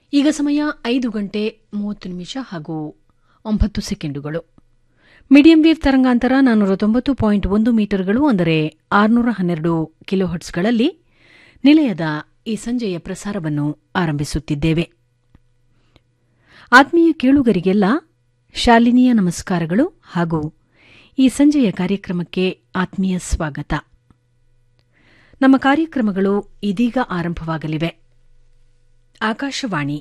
ಈಗ ಸಮಯ ಐದು ಗಂಟೆ ಮೂವತ್ತು ನಿಮಿಷ ಹಾಗೂ ಒಂಬತ್ತು ಸೆಕೆಂಡುಗಳು ಮೀಡಿಯಂ ವೇವ್ ತರಂಗಾಂತರ ನಾನ್ನೂರ ತೊಂಬತ್ತು ಪಾಯಿಂಟ್ ಒಂದು ಮೀಟರ್ಗಳು ಅಂದರೆ ಆರುನೂರ ಹನ್ನೆರಡು ಕಿಲೋಹರ್ಟ್ಸ್ಗಳಲ್ಲಿ ನಿಲಯದ ಈ ಸಂಜೆಯ ಪ್ರಸಾರವನ್ನು ಆರಂಭಿಸುತ್ತಿದ್ದೇವೆ ಆತ್ಮೀಯ ಕೇಳುಗರಿಗೆಲ್ಲ ಶಾಲಿನಿಯ ನಮಸ್ಕಾರಗಳು ಹಾಗೂ ಈ ಸಂಜೆಯ ಕಾರ್ಯಕ್ರಮಕ್ಕೆ ಆತ್ಮೀಯ ಸ್ವಾಗತ ನಮ್ಮ ಕಾರ್ಯಕ್ರಮಗಳು ಇದೀಗ ಆರಂಭವಾಗಲಿವೆ ಆಕಾಶವಾಣಿ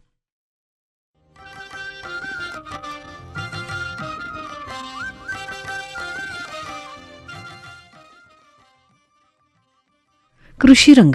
ಕೃಷಿ ರಂಗ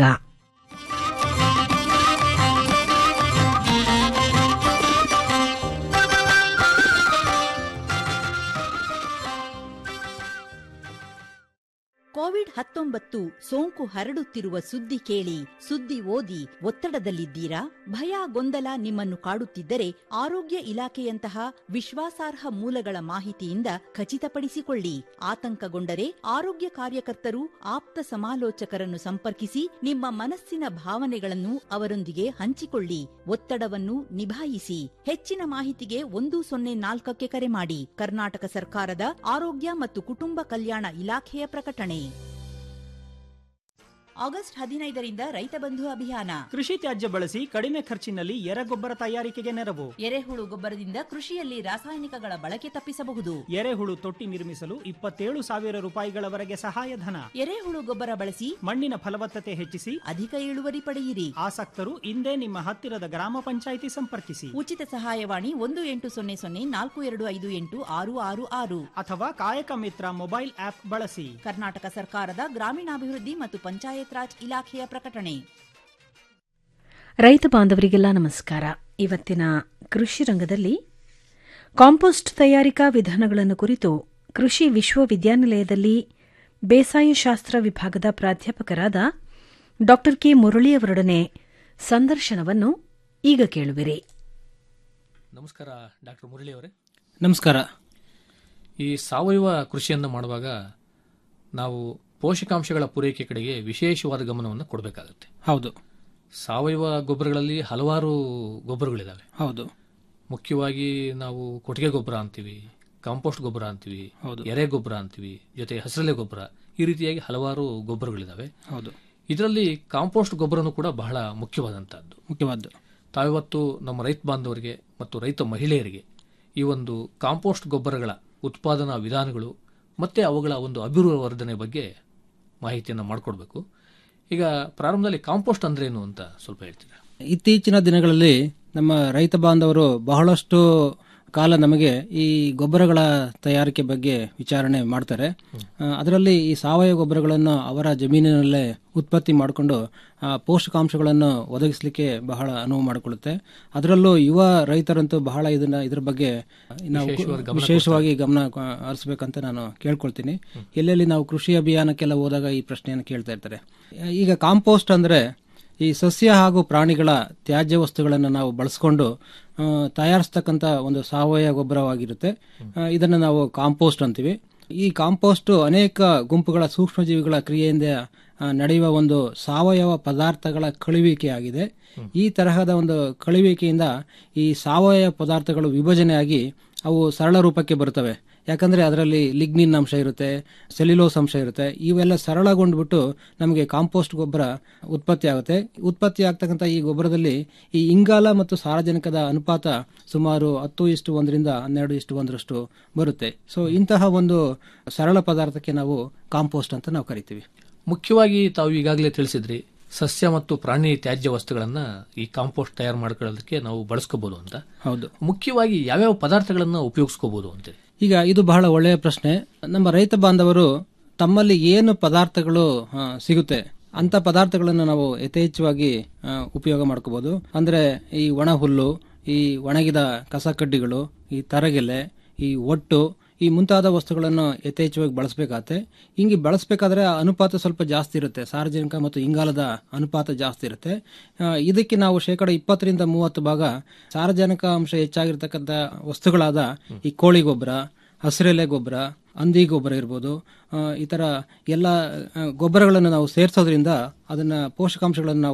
ಕೋವಿಡ್ ಹತ್ತೊಂಬತ್ತು ಸೋಂಕು ಹರಡುತ್ತಿರುವ ಸುದ್ದಿ ಕೇಳಿ ಸುದ್ದಿ ಓದಿ ಒತ್ತಡದಲ್ಲಿದ್ದೀರಾ ಭಯ ಗೊಂದಲ ನಿಮ್ಮನ್ನು ಕಾಡುತ್ತಿದ್ದರೆ ಆರೋಗ್ಯ ಇಲಾಖೆಯಂತಹ ವಿಶ್ವಾಸಾರ್ಹ ಮೂಲಗಳ ಮಾಹಿತಿಯಿಂದ ಖಚಿತಪಡಿಸಿಕೊಳ್ಳಿ ಆತಂಕಗೊಂಡರೆ ಆರೋಗ್ಯ ಕಾರ್ಯಕರ್ತರು ಆಪ್ತ ಸಮಾಲೋಚಕರನ್ನು ಸಂಪರ್ಕಿಸಿ ನಿಮ್ಮ ಮನಸ್ಸಿನ ಭಾವನೆಗಳನ್ನು ಅವರೊಂದಿಗೆ ಹಂಚಿಕೊಳ್ಳಿ ಒತ್ತಡವನ್ನು ನಿಭಾಯಿಸಿ ಹೆಚ್ಚಿನ ಮಾಹಿತಿಗೆ ಒಂದು ಸೊನ್ನೆ ನಾಲ್ಕಕ್ಕೆ ಕರೆ ಮಾಡಿ ಕರ್ನಾಟಕ ಸರ್ಕಾರದ ಆರೋಗ್ಯ ಮತ್ತು ಕುಟುಂಬ ಕಲ್ಯಾಣ ಇಲಾಖೆಯ ಪ್ರಕಟಣೆ ಆಗಸ್ಟ್ ಹದಿನೈದರಿಂದ ರೈತ ಬಂಧು ಅಭಿಯಾನ ಕೃಷಿ ತ್ಯಾಜ್ಯ ಬಳಸಿ ಕಡಿಮೆ ಖರ್ಚಿನಲ್ಲಿ ಎರೆಗೊಬ್ಬರ ತಯಾರಿಕೆಗೆ ನೆರವು ಎರೆಹುಳು ಗೊಬ್ಬರದಿಂದ ಕೃಷಿಯಲ್ಲಿ ರಾಸಾಯನಿಕಗಳ ಬಳಕೆ ತಪ್ಪಿಸಬಹುದು ಎರೆಹುಳು ತೊಟ್ಟಿ ನಿರ್ಮಿಸಲು ಇಪ್ಪತ್ತೇಳು ಸಾವಿರ ರೂಪಾಯಿಗಳವರೆಗೆ ಸಹಾಯಧನ ಎರೆಹುಳು ಗೊಬ್ಬರ ಬಳಸಿ ಮಣ್ಣಿನ ಫಲವತ್ತತೆ ಹೆಚ್ಚಿಸಿ ಅಧಿಕ ಇಳುವರಿ ಪಡೆಯಿರಿ ಆಸಕ್ತರು ಇಂದೇ ನಿಮ್ಮ ಹತ್ತಿರದ ಗ್ರಾಮ ಪಂಚಾಯಿತಿ ಸಂಪರ್ಕಿಸಿ ಉಚಿತ ಸಹಾಯವಾಣಿ ಒಂದು ಎಂಟು ಸೊನ್ನೆ ಸೊನ್ನೆ ನಾಲ್ಕು ಎರಡು ಐದು ಎಂಟು ಆರು ಆರು ಆರು ಅಥವಾ ಕಾಯಕ ಮಿತ್ರ ಮೊಬೈಲ್ ಆಪ್ ಬಳಸಿ ಕರ್ನಾಟಕ ಸರ್ಕಾರದ ಗ್ರಾಮೀಣಾಭಿವೃದ್ಧಿ ಮತ್ತು ಪಂಚಾಯತ್ ರಾಜ್ ಇಲಾಖೆಯ ಪ್ರಕಟಣೆ ರೈತ ಬಾಂಧವರಿಗೆಲ್ಲ ನಮಸ್ಕಾರ ಇವತ್ತಿನ ಕೃಷಿ ರಂಗದಲ್ಲಿ ಕಾಂಪೋಸ್ಟ್ ತಯಾರಿಕಾ ವಿಧಾನಗಳನ್ನು ಕುರಿತು ಕೃಷಿ ವಿಶ್ವವಿದ್ಯಾನಿಲಯದಲ್ಲಿ ಬೇಸಾಯ ಶಾಸ್ತ್ರ ವಿಭಾಗದ ಪ್ರಾಧ್ಯಾಪಕರಾದ ಡಾ ಕೆ ಮುರಳಿಯವರೊಡನೆ ಸಂದರ್ಶನವನ್ನು ಈಗ ಕೇಳುವಿರಿ ನಮಸ್ಕಾರ ಡಾಕ್ಟರ್ ಮುರಳಿ ಅವರೇ ನಮಸ್ಕಾರ ಈ ಸಾವಯವ ಕೃಷಿಯನ್ನು ಮಾಡುವಾಗ ನಾವು ಪೋಷಕಾಂಶಗಳ ಪೂರೈಕೆ ಕಡೆಗೆ ವಿಶೇಷವಾದ ಗಮನವನ್ನು ಕೊಡಬೇಕಾಗುತ್ತೆ ಹೌದು ಸಾವಯವ ಗೊಬ್ಬರಗಳಲ್ಲಿ ಹಲವಾರು ಗೊಬ್ಬರಗಳಿದ್ದಾವೆ ಹೌದು ಮುಖ್ಯವಾಗಿ ನಾವು ಕೊಟ್ಟಿಗೆ ಗೊಬ್ಬರ ಅಂತೀವಿ ಕಾಂಪೋಸ್ಟ್ ಗೊಬ್ಬರ ಅಂತೀವಿ ಹೌದು. ಎರೆ ಗೊಬ್ಬರ ಅಂತೀವಿ ಜೊತೆ ಹಸಿರೆಲೆ ಗೊಬ್ಬರ ಈ ರೀತಿಯಾಗಿ ಹಲವಾರು ಗೊಬ್ಬರಗಳಿದ್ದಾವೆ ಹೌದು ಇದರಲ್ಲಿ ಕಾಂಪೋಸ್ಟ್ ಗೊಬ್ಬರನು ಕೂಡ ಬಹಳ ಮುಖ್ಯವಾದಂತಹದ್ದು ಮುಖ್ಯವಾದ್ದು ತಾವಿವತ್ತು ನಮ್ಮ ರೈತ ಬಾಂಧವರಿಗೆ ಮತ್ತು ರೈತ ಮಹಿಳೆಯರಿಗೆ ಈ ಒಂದು ಕಾಂಪೋಸ್ಟ್ ಗೊಬ್ಬರಗಳ ಉತ್ಪಾದನಾ ವಿಧಾನಗಳು ಮತ್ತೆ ಅವುಗಳ ಒಂದು ಅಭಿವರ್ಧನೆ ಬಗ್ಗೆ ಮಾಹಿತಿಯನ್ನು ಮಾಡಿಕೊಡ್ಬೇಕು ಈಗ ಪ್ರಾರಂಭದಲ್ಲಿ ಕಾಂಪೋಸ್ಟ್ ಅಂದ್ರೇನು ಅಂತ ಸ್ವಲ್ಪ ಹೇಳ್ತೀರಾ ಇತ್ತೀಚಿನ ದಿನಗಳಲ್ಲಿ ನಮ್ಮ ರೈತ ಬಾಂಧವರು ಬಹಳಷ್ಟು ಕಾಲ ನಮಗೆ ಈ ಗೊಬ್ಬರಗಳ ತಯಾರಿಕೆ ಬಗ್ಗೆ ವಿಚಾರಣೆ ಮಾಡ್ತಾರೆ ಆ, ಅದರಲ್ಲಿ ಈ ಸಾವಯವ ಗೊಬ್ಬರಗಳನ್ನು ಅವರ ಜಮೀನಿನಲ್ಲೇ ಉತ್ಪತ್ತಿ ಮಾಡಿಕೊಂಡು ಆ, ಪೋಷಕಾಂಶಗಳನ್ನು ಒದಗಿಸಲಿಕ್ಕೆ ಬಹಳ ಅನುವು ಮಾಡಿಕೊಳ್ಳುತ್ತೆ ಅದರಲ್ಲೂ ಯುವ ರೈತರಂತೂ ಬಹಳ ಇದನ್ನ ಇದ್ರ ಬಗ್ಗೆ ನಾವು ವಿಶೇಷವಾದ ಗಮನ ವಿಶೇಷವಾಗಿ ಗಮನ ಆ, ಹರಿಸ್ಬೇಕಂತ ನಾನು ಕೇಳ್ಕೊಳ್ತೀನಿ ಎಲ್ಲೆಲ್ಲಿ ನಾವು ಕೃಷಿ ಅಭಿಯಾನಕ್ಕೆಲ್ಲ ಹೋದಾಗ ಈ ಪ್ರಶ್ನೆಯನ್ನು ಕೇಳ್ತಾ ಇರ್ತಾರೆ ಈಗ ಕಾಂಪೋಸ್ಟ್ ಅಂದ್ರೆ ಈ ಸಸ್ಯ ಹಾಗೂ ಪ್ರಾಣಿಗಳ ತ್ಯಾಜ್ಯ ವಸ್ತುಗಳನ್ನು ನಾವು ಬಳಸ್ಕೊಂಡು ಆ, ತಯಾರಿಸ್ತಕ್ಕಂಥ ಒಂದು ಸಾವಯವ ಗೊಬ್ಬರವಾಗಿರುತ್ತೆ ಆ, ಇದನ್ನು ನಾವು ಕಾಂಪೋಸ್ಟ್ ಅಂತೀವಿ ಈ ಕಾಂಪೋಸ್ಟ್ ಅನೇಕ ಗುಂಪುಗಳ ಸೂಕ್ಷ್ಮಜೀವಿಗಳ ಕ್ರಿಯೆಯಿಂದ ಆ, ನಡೆಯುವ ಒಂದು ಸಾವಯವ ಪದಾರ್ಥಗಳ ಕಳುವಿಕೆಯಾಗಿದೆ ಈ ತರಹದ ಒಂದು ಕಳುವಿಕೆಯಿಂದ ಈ ಸಾವಯವ ಪದಾರ್ಥಗಳು ವಿಭಜನೆಯಾಗಿ ಅವು ಸರಳ ರೂಪಕ್ಕೆ ಬರುತ್ತವೆ ಯಾಕಂದ್ರೆ ಅದರಲ್ಲಿ ಲಿಗ್ನಿನ್ ಅಂಶ ಇರುತ್ತೆ ಸೆಲ್ಯುಲೋಸ್ ಅಂಶ ಇರುತ್ತೆ ಇವೆಲ್ಲ ಸರಳಗೊಂಡ್ಬಿಟ್ಟು ನಮಗೆ ಕಾಂಪೋಸ್ಟ್ ಗೊಬ್ಬರ ಉತ್ಪತ್ತಿ ಆಗುತ್ತೆ ಉತ್ಪತ್ತಿ ಆಗ್ತಕ್ಕಂಥ ಈ ಗೊಬ್ಬರದಲ್ಲಿ ಈ ಇಂಗಾಲ ಮತ್ತು ಸಾರಜನಕದ ಅನುಪಾತ ಸುಮಾರು ಹತ್ತು ಇಷ್ಟು ಒಂದರಿಂದ ಹನ್ನೆರಡು ಇಷ್ಟು ಒಂದರಷ್ಟು ಬರುತ್ತೆ ಸೊ ಇಂತಹ ಒಂದು ಸರಳ ಪದಾರ್ಥಕ್ಕೆ ನಾವು ಕಾಂಪೋಸ್ಟ್ ಅಂತ ನಾವು ಕರಿತೀವಿ ಮುಖ್ಯವಾಗಿ ತಾವು ಈಗಾಗಲೇ ತಿಳಿಸಿದ್ರಿ ಸಸ್ಯ ಮತ್ತು ಪ್ರಾಣಿ ತ್ಯಾಜ್ಯ ವಸ್ತುಗಳನ್ನ ಈ ಕಾಂಪೋಸ್ಟ್ ತಯಾರು ಮಾಡ್ಕೊಳ್ಳೋದಕ್ಕೆ ನಾವು ಬಳಸ್ಕೋಬಹುದು ಅಂತ ಹೌದು ಮುಖ್ಯವಾಗಿ ಯಾವ್ಯಾವ ಪದಾರ್ಥಗಳನ್ನ ಉಪಯೋಗಿಸ್ಕೋಬಹುದು ಅಂತೇಳಿ ಈಗ ಇದು ಬಹಳ ಒಳ್ಳೆಯ ಪ್ರಶ್ನೆ ನಮ್ಮ ರೈತ ಬಾಂಧವರು ತಮ್ಮಲ್ಲಿ ಏನು ಪದಾರ್ಥಗಳು ಆ, ಸಿಗುತ್ತೆ ಅಂತ ಪದಾರ್ಥಗಳನ್ನು ನಾವು ಯಥೇಚ್ಛವಾಗಿ ಆ, ಉಪಯೋಗ ಮಾಡ್ಕೋಬಹುದು ಅಂದ್ರೆ ಈ ಒಣ ಹುಲ್ಲು ಈ ಒಣಗಿದ ಕಸಕಡ್ಡಿಗಳು ಈ ತರಗೆಲೆ ಈ ಒಟ್ಟು ಈ ಮುಂತಾದ ವಸ್ತುಗಳನ್ನು ಯಥೇಚ್ಛವಾಗಿ ಬಳಸಬೇಕಾಗತ್ತೆ ಹಿಂಗೆ ಬಳಸಬೇಕಾದ್ರೆ ಆ ಅನುಪಾತ ಸ್ವಲ್ಪ ಜಾಸ್ತಿ ಇರುತ್ತೆ ಸಾರ್ವಜನಿಕ ಮತ್ತು ಇಂಗಾಲದ ಅನುಪಾತ ಜಾಸ್ತಿ ಇರುತ್ತೆ ಆ, ಇದಕ್ಕೆ ನಾವು ಶೇಕಡ ಇಪ್ಪತ್ತರಿಂದ ಮೂವತ್ತು ಭಾಗ ಸಾರಜನಕ ಅಂಶ ಹೆಚ್ಚಾಗಿರ್ತಕ್ಕಂಥ ವಸ್ತುಗಳಾದ ಈ ಕೋಳಿ ಗೊಬ್ಬರ ಹಸಿರೆಲೆ ಗೊಬ್ಬರ ಹಂದಿ ಗೊಬ್ಬರ ಇರ್ಬೋದು ಆ, ಈ ಥರ ಎಲ್ಲ ಆ, ಗೊಬ್ಬರಗಳನ್ನು ನಾವು ಸೇರಿಸೋದ್ರಿಂದ ಅದನ್ನ ಪೋಷಕಾಂಶಗಳನ್ನು ನಾವು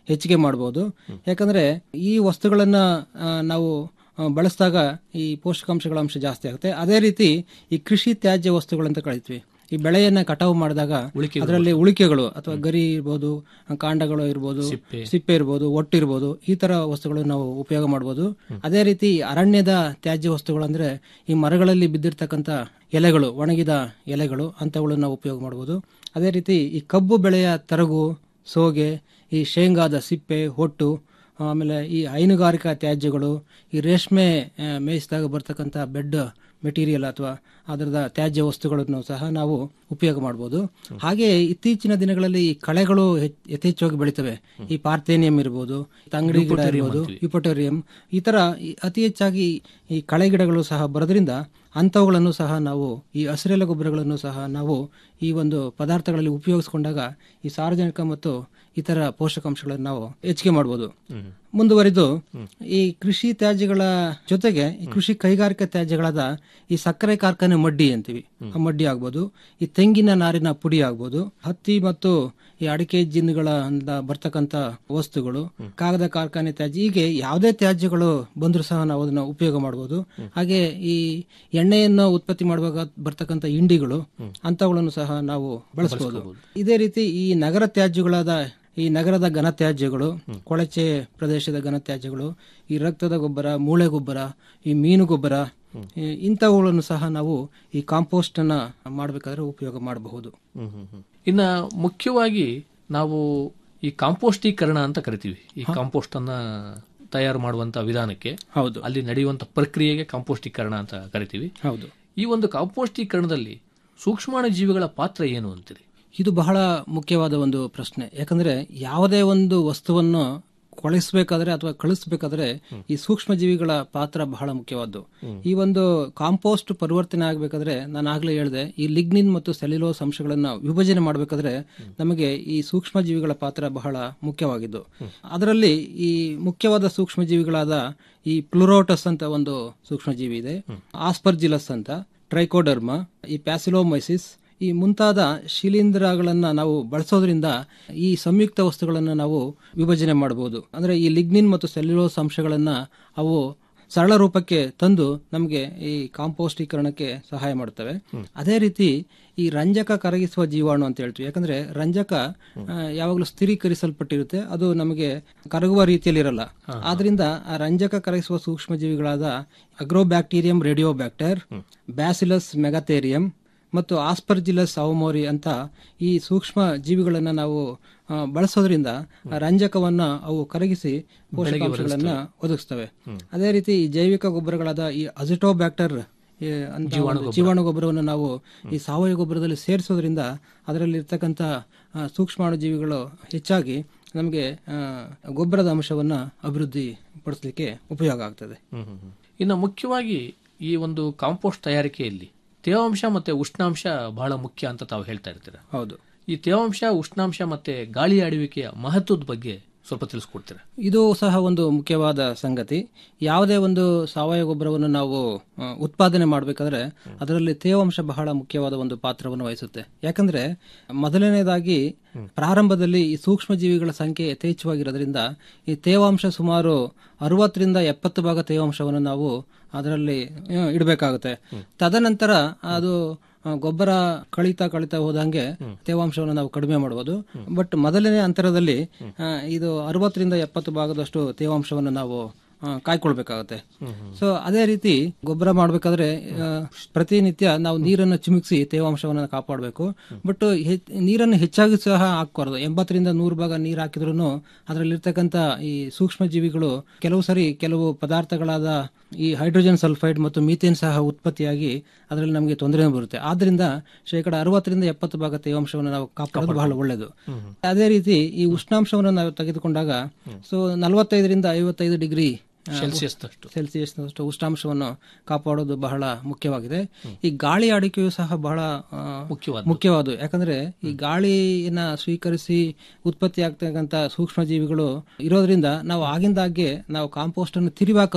ಹೆಚ್ಚಿಗೆ ಮಾಡಬಹುದು ಯಾಕಂದ್ರೆ ಈ ವಸ್ತುಗಳನ್ನ ಆ, ನಾವು ಆ, ಬಳಸಿದಾಗ ಈ ಪೋಷಕಾಂಶಗಳ ಅಂಶ ಜಾಸ್ತಿ ಆಗುತ್ತೆ ಅದೇ ರೀತಿ ಈ ಕೃಷಿ ತ್ಯಾಜ್ಯ ವಸ್ತುಗಳಂತ ಕಳಿತೀವಿ ಈ ಬೆಳೆಯನ್ನ ಕಟಾವು ಮಾಡಿದಾಗ ಅದರಲ್ಲಿ ಉಳಿಕೆಗಳು ಅಥವಾ ಗರಿ ಇರ್ಬೋದು ಕಾಂಡಗಳು ಇರ್ಬೋದು ಸಿಪ್ಪೆ ಇರ್ಬೋದು ಒಟ್ಟು ಇರ್ಬೋದು ಈ ತರ ವಸ್ತುಗಳು ನಾವು ಉಪಯೋಗ ಮಾಡಬಹುದು ಅದೇ ರೀತಿ ಅರಣ್ಯದ ತ್ಯಾಜ್ಯ ವಸ್ತುಗಳು ಅಂದ್ರೆ ಈ ಮರಗಳಲ್ಲಿ ಬಿದ್ದಿರ್ತಕ್ಕಂಥ ಎಲೆಗಳು ಒಣಗಿದ ಎಲೆಗಳು ಅಂತವುಗಳನ್ನು ನಾವು ಉಪಯೋಗ ಮಾಡಬಹುದು ಅದೇ ರೀತಿ ಈ ಕಬ್ಬು ಬೆಳೆಯ ತರಗು ಸೋಗೆ ಈ ಶೇಂಗಾದ ಸಿಪ್ಪೆ ಹೊಟ್ಟು ಆಮೇಲೆ ಈ ಹೈನುಗಾರಿಕಾ ತ್ಯಾಜ್ಯಗಳು ಈ ರೇಷ್ಮೆ ಆ, ಮೇಯಿಸಿದಾಗ ಬರ್ತಕ್ಕಂಥ ಬೆಡ್ ಮೆಟೀರಿಯಲ್ ಅಥವಾ ಅದರದ ತ್ಯಾಜ್ಯ ವಸ್ತುಗಳನ್ನು ಸಹ ನಾವು ಉಪಯೋಗ ಮಾಡಬಹುದು ಹಾಗೆ ಇತ್ತೀಚಿನ ದಿನಗಳಲ್ಲಿ ಈ ಕಳೆಗಳು ಹೆಚ್- ಯಥೇಚ್ಛವಾಗಿ ಬೆಳಿತವೆ ಈ ಪಾರ್ಥೇನಿಯಂ ಇರ್ಬೋದು ತಂಗಡಿ ಗಿಡ ಇರ್ಬೋದು ಯುಪಟೋರಿಯಂ ಈ ತರ ಈ ಅತಿ ಹೆಚ್ಚಾಗಿ ಈ ಕಳೆ ಗಿಡಗಳು ಸಹ ಬರೋದ್ರಿಂದ ಅಂಥವುಗಳನ್ನು ಸಹ ನಾವು ಈ ಹಸಿರೆಲೆ ಗೊಬ್ಬರಗಳನ್ನು ಸಹ ನಾವು ಈ ಒಂದು ಪದಾರ್ಥಗಳಲ್ಲಿ ಉಪಯೋಗಿಸಿಕೊಂಡಾಗ ಈ ಸಾರ್ವಜನಿಕ ಮತ್ತು ಇತರ ಪೋಷಕಾಂಶಗಳನ್ನು ನಾವು ಹೆಚ್ಚಿಗೆ ಮಾಡಬಹುದು ಮುಂದುವರಿದು ಈ ಕೃಷಿ ತ್ಯಾಜ್ಯಗಳ ಜೊತೆಗೆ ಈ ಕೃಷಿ ಕೈಗಾರಿಕಾ ತ್ಯಾಜ್ಯಗಳಾದ ಈ ಸಕ್ಕರೆ ಕಾರ್ಖಾನೆ ಮಡ್ಡಿ ಅಂತೀವಿ ಆ ಮಡ್ಡಿ ಆಗ್ಬೋದು ಈ ತೆಂಗಿನ ನಾರಿನ ಪುಡಿ ಆಗ್ಬೋದು ಹತ್ತಿ ಮತ್ತು ಈ ಅಡಿಕೆ ಜಿನ್ನುಗಳ ಬರ್ತಕ್ಕಂತ ವಸ್ತುಗಳು ಕಾಗದ ಕಾರ್ಖಾನೆ ತ್ಯಾಜ್ಯ ಹೀಗೆ ಯಾವುದೇ ತ್ಯಾಜ್ಯಗಳು ಬಂದರೂ ಸಹ ನಾವು ಅದನ್ನ ಉಪಯೋಗ ಮಾಡಬಹುದು ಹಾಗೆ ಈ ಎಣ್ಣೆಯನ್ನು ಉತ್ಪತ್ತಿ ಮಾಡುವಾಗ ಬರ್ತಕ್ಕಂಥ ಇಂಡಿಗಳು ಅಂತವುಗಳನ್ನು ಸಹ ನಾವು ಬಳಸಬಹುದು ಇದೇ ರೀತಿ ಈ ನಗರ ತ್ಯಾಜ್ಯಗಳಾದ ಈ ನಗರದ ಘನತ್ಯಾಜ್ಯಗಳು ಕೊಳಚೆ ಪ್ರದೇಶದ ಘನತ್ಯಾಜ್ಯಗಳು ಈ ರಕ್ತದ ಗೊಬ್ಬರ ಮೂಳೆ ಗೊಬ್ಬರ ಈ ಮೀನು ಗೊಬ್ಬರ ಈ ಇಂಥವುಗಳನ್ನು ಸಹ ನಾವು ಈ ಕಾಂಪೋಸ್ಟ್ ಅನ್ನ ಮಾಡಬೇಕಾದ್ರೆ ಉಪಯೋಗ ಮಾಡಬಹುದು ಇನ್ನ ಮುಖ್ಯವಾಗಿ ನಾವು ಈ ಕಾಂಪೋಸ್ಟೀಕರಣ ಅಂತ ಕರಿತೀವಿ ಈ ಕಾಂಪೋಸ್ಟ್ ಅನ್ನ ತಯಾರು ಮಾಡುವಂತ ವಿಧಾನಕ್ಕೆ ಹೌದು ಅಲ್ಲಿ ನಡೆಯುವಂತ ಪ್ರಕ್ರಿಯೆಗೆ ಕಾಂಪೋಸ್ಟೀಕರಣ ಅಂತ ಕರಿತೀವಿ ಹೌದು ಈ ಒಂದು ಕಾಂಪೋಸ್ಟೀಕರಣದಲ್ಲಿ ಸೂಕ್ಷ್ಮಾಣು ಜೀವಿಗಳ ಪಾತ್ರ ಏನು ಅಂತೀರಿ ಇದು ಬಹಳ ಮುಖ್ಯವಾದ ಒಂದು ಪ್ರಶ್ನೆ ಯಾಕಂದ್ರೆ ಯಾವುದೇ ಒಂದು ವಸ್ತುವನ್ನು ಕೊಳಿಸಬೇಕಾದ್ರೆ ಅಥವಾ ಕಳಿಸ್ಬೇಕಾದ್ರೆ ಈ ಸೂಕ್ಷ್ಮ ಜೀವಿಗಳ ಪಾತ್ರ ಬಹಳ ಮುಖ್ಯವಾದ್ದು ಈ ಒಂದು ಕಾಂಪೋಸ್ಟ್ ಪರಿವರ್ತನೆ ಆಗಬೇಕಾದ್ರೆ ನಾನು ಆಗ್ಲೇ ಹೇಳಿದೆ ಈ ಲಿಗ್ನಿನ್ ಮತ್ತು ಸೆಲ್ಯುಲೋಸ್ ಅಂಶಗಳನ್ನ ವಿಭಜನೆ ಮಾಡಬೇಕಾದ್ರೆ ನಮಗೆ ಈ ಸೂಕ್ಷ್ಮ ಜೀವಿಗಳ ಪಾತ್ರ ಬಹಳ ಮುಖ್ಯವಾಗಿದ್ದು ಅದರಲ್ಲಿ ಈ ಮುಖ್ಯವಾದ ಸೂಕ್ಷ್ಮ ಜೀವಿಗಳಾದ ಈ ಪ್ಲುರೋಟಸ್ ಅಂತ ಒಂದು ಸೂಕ್ಷ್ಮ ಜೀವಿ ಇದೆ ಆಸ್ಪರ್ಜಿಲಸ್ ಅಂತ ಟ್ರೈಕೋಡರ್ಮ ಈ ಪ್ಯಾಸಿಲೋಮೈಸಿಸ್ ಈ ಮುಂತಾದ ಶಿಲೀಂಧ್ರಗಳನ್ನ ನಾವು ಬಳಸೋದ್ರಿಂದ ಈ ಸಂಯುಕ್ತ ವಸ್ತುಗಳನ್ನು ನಾವು ವಿಭಜನೆ ಮಾಡಬಹುದು ಅಂದ್ರೆ ಈ ಲಿಗ್ನಿನ್ ಮತ್ತು ಸೆಲ್ಯುಲೋಸ್ ಅಂಶಗಳನ್ನ ಅವು ಸರಳ ರೂಪಕ್ಕೆ ತಂದು ನಮಗೆ ಈ ಕಾಂಪೋಸ್ಟೀಕರಣಕ್ಕೆ ಸಹಾಯ ಮಾಡುತ್ತವೆ ಅದೇ ರೀತಿ ಈ ರಂಜಕ ಕರಗಿಸುವ ಜೀವಾಣು ಅಂತ ಹೇಳ್ತೀವಿ ಯಾಕಂದ್ರೆ ರಂಜಕ ಆ, ಯಾವಾಗಲೂ ಸ್ಥಿರೀಕರಿಸಲ್ಪಟ್ಟಿರುತ್ತೆ ಅದು ನಮಗೆ ಕರಗುವ ರೀತಿಯಲ್ಲಿ ಇರಲ್ಲ ಆದ್ರಿಂದ ಆ ರಂಜಕ ಕರಗಿಸುವ ಸೂಕ್ಷ್ಮ ಜೀವಿಗಳಾದ ಅಗ್ರೋಬ್ಯಾಕ್ಟೀರಿಯಂ ರೇಡಿಯೋಬ್ಯಾಕ್ಟರ್ ಬ್ಯಾಸಿಲಸ್ ಮೆಗಾಥೇರಿಯಂ ಮತ್ತು ಆಸ್ಪರ್ಜಿಲಸ್ ಅವಮೋರಿ ಅಂತ ಈ ಸೂಕ್ಷ್ಮ ಜೀವಿಗಳನ್ನ ನಾವು ಆ, ಬಳಸೋದ್ರಿಂದ ಆ ರಂಜಕವನ್ನ ಅವು ಕರಗಿಸಿ ಪೋಷಕಾಂಶಗಳನ್ನ ಒದಗಿಸ್ತವೆ ಅದೇ ರೀತಿ ಈ ಜೈವಿಕ ಗೊಬ್ಬರಗಳಾದ ಈ ಅಜಿಟೋಬ್ಯಾಕ್ಟರ್ ಈ ಅಂತ ಒಂದು ಜೀವಾಣು ಗೊಬ್ಬರವನ್ನು ನಾವು ಈ ಸಾವಯವ ಗೊಬ್ಬರದಲ್ಲಿ ಸೇರಿಸೋದ್ರಿಂದ ಅದರಲ್ಲಿ ಇರ್ತಕ್ಕಂಥ ಆ, ಸೂಕ್ಷ್ಮಾಣು ಜೀವಿಗಳು ಹೆಚ್ಚಾಗಿ ನಮಗೆ ಆ, ಗೊಬ್ಬರದ ಅಂಶವನ್ನ ಅಭಿವೃದ್ಧಿ ಪಡಿಸಲಿಕ್ಕೆ ಉಪಯೋಗ ಆಗ್ತದೆ ಇನ್ನು ಮುಖ್ಯವಾಗಿ ಈ ಒಂದು ಕಾಂಪೋಸ್ಟ್ ತಯಾರಿಕೆಯಲ್ಲಿ ತೇವಾಂಶ ಮತ್ತೆ ಉಷ್ಣಾಂಶ ಬಹಳ ಮುಖ್ಯ ಅಂತ ತಾವು ಹೇಳ್ತಾ ಇರ್ತೀರ ಹೌದು ಈ ತೇವಾಂಶ ಉಷ್ಣಾಂಶ ಮತ್ತೆ ಗಾಳಿ ಆಡುವಿಕೆಯ ಮಹತ್ವದ ಬಗ್ಗೆ ಸ್ವಲ್ಪ ತಿಳಿಸ್ಕೊಡ್ತೀರಾ ಇದು ಸಹ ಒಂದು ಮುಖ್ಯವಾದ ಸಂಗತಿ ಯಾವುದೇ ಒಂದು ಸಾವಯವ ಗೊಬ್ಬರವನ್ನು ನಾವು ಆ, ಉತ್ಪಾದನೆ ಮಾಡಬೇಕಾದ್ರೆ ಅದರಲ್ಲಿ ತೇವಾಂಶ ಬಹಳ ಮುಖ್ಯವಾದ ಒಂದು ಪಾತ್ರವನ್ನು ವಹಿಸುತ್ತೆ ಯಾಕಂದ್ರೆ ಮೊದಲನೇದಾಗಿ ಪ್ರಾರಂಭದಲ್ಲಿ ಈ ಸೂಕ್ಷ್ಮ ಜೀವಿಗಳ ಸಂಖ್ಯೆ ಯಥೇಚ್ಛವಾಗಿರೋದ್ರಿಂದ ಈ ತೇವಾಂಶ ಸುಮಾರು ಅರವತ್ತರಿಂದ ಎಪ್ಪತ್ತು ಭಾಗ ತೇವಾಂಶವನ್ನು ನಾವು ಅದರಲ್ಲಿ ಆ, ಇಡಬೇಕಾಗುತ್ತೆ ತದನಂತರ ಅದು ಆ, ಗೊಬ್ಬರ ಕಳೀತಾ ಕಳೀತಾ ಹೋದಂಗೆ ತೇವಾಂಶವನ್ನು ನಾವು ಕಡಿಮೆ ಮಾಡಬಹುದು ಬಟ್ ಮೊದಲನೇ ಅಂತರದಲ್ಲಿ ಆ, ಇದು ಅರವತ್ತರಿಂದ ಎಪ್ಪತ್ತು ಭಾಗದಷ್ಟು ತೇವಾಂಶವನ್ನು ನಾವು ಆ, ಕಾಯ್ಕೊಳ್ಬೇಕಾಗತ್ತೆ ಸೊ ಅದೇ ರೀತಿ ಗೊಬ್ಬರ ಮಾಡಬೇಕಾದ್ರೆ ಪ್ರತಿನಿತ್ಯ ನಾವು ನೀರನ್ನು ಚಿಮುಕಿಸಿ ತೇವಾಂಶವನ್ನು ಕಾಪಾಡಬೇಕು ಬಟ್ ನೀರನ್ನು ಹೆಚ್ಚಾಗಿ ಸಹ ಹಾಕಬಾರ್ದು ಎಂಬತ್ತರಿಂದ ನೂರು ಭಾಗ ನೀರು ಹಾಕಿದ್ರು ಅದರಲ್ಲಿರ್ತಕ್ಕಂಥ ಈ ಸೂಕ್ಷ್ಮ ಜೀವಿಗಳು ಕೆಲವು ಸರಿ ಕೆಲವು ಪದಾರ್ಥಗಳಾದ ಈ ಹೈಡ್ರೋಜನ್ ಸಲ್ಫೈಡ್ ಮತ್ತು ಮೀಥೇನ್ ಸಹ ಉತ್ಪತ್ತಿಯಾಗಿ ಅದರಲ್ಲಿ ನಮಗೆ ತೊಂದರೆ ಬರುತ್ತೆ ಆದ್ರಿಂದ ಶೇಕಡ ಅರವತ್ತರಿಂದ ಎಪ್ಪತ್ತು ಭಾಗ ತೇವಾಂಶವನ್ನು ನಾವು ಕಾಪಾಡೋದು ಬಹಳ ಒಳ್ಳೆಯದು ಅದೇ ರೀತಿ ಈ ಉಷ್ಣಾಂಶವನ್ನು ನಾವು ತೆಗೆದುಕೊಂಡಾಗ ಸೊ ನಲವತ್ತೈದರಿಂದ ಐವತ್ತೈದು ಡಿಗ್ರಿ ಸೆಲ್ಸಿಯಸ್ನಷ್ಟು ಸೆಲ್ಸಿಯಸ್ನಷ್ಟು ಉಷ್ಣಾಂಶವನ್ನು ಕಾಪಾಡೋದು ಬಹಳ ಮುಖ್ಯವಾಗಿದೆ ಈ ಗಾಳಿ ಆಡಿಕೆಯು ಸಹ ಬಹಳ ಆ, ಮುಖ್ಯವಾದ ಮುಖ್ಯವಾದ ಯಾಕಂದ್ರೆ ಈ ಗಾಳಿಯನ್ನ ಸ್ವೀಕರಿಸಿ ಉತ್ಪತ್ತಿ ಆಗ್ತಕ್ಕಂಥ ಸೂಕ್ಷ್ಮ ಜೀವಿಗಳು ಇರೋದ್ರಿಂದ ನಾವು ಆಗಿಂದಾಗ್ಗೆ ನಾವು ಕಾಂಪೋಸ್ಟ್ ಅನ್ನು ತಿರುವಾಕೋದ್ರಿಂದ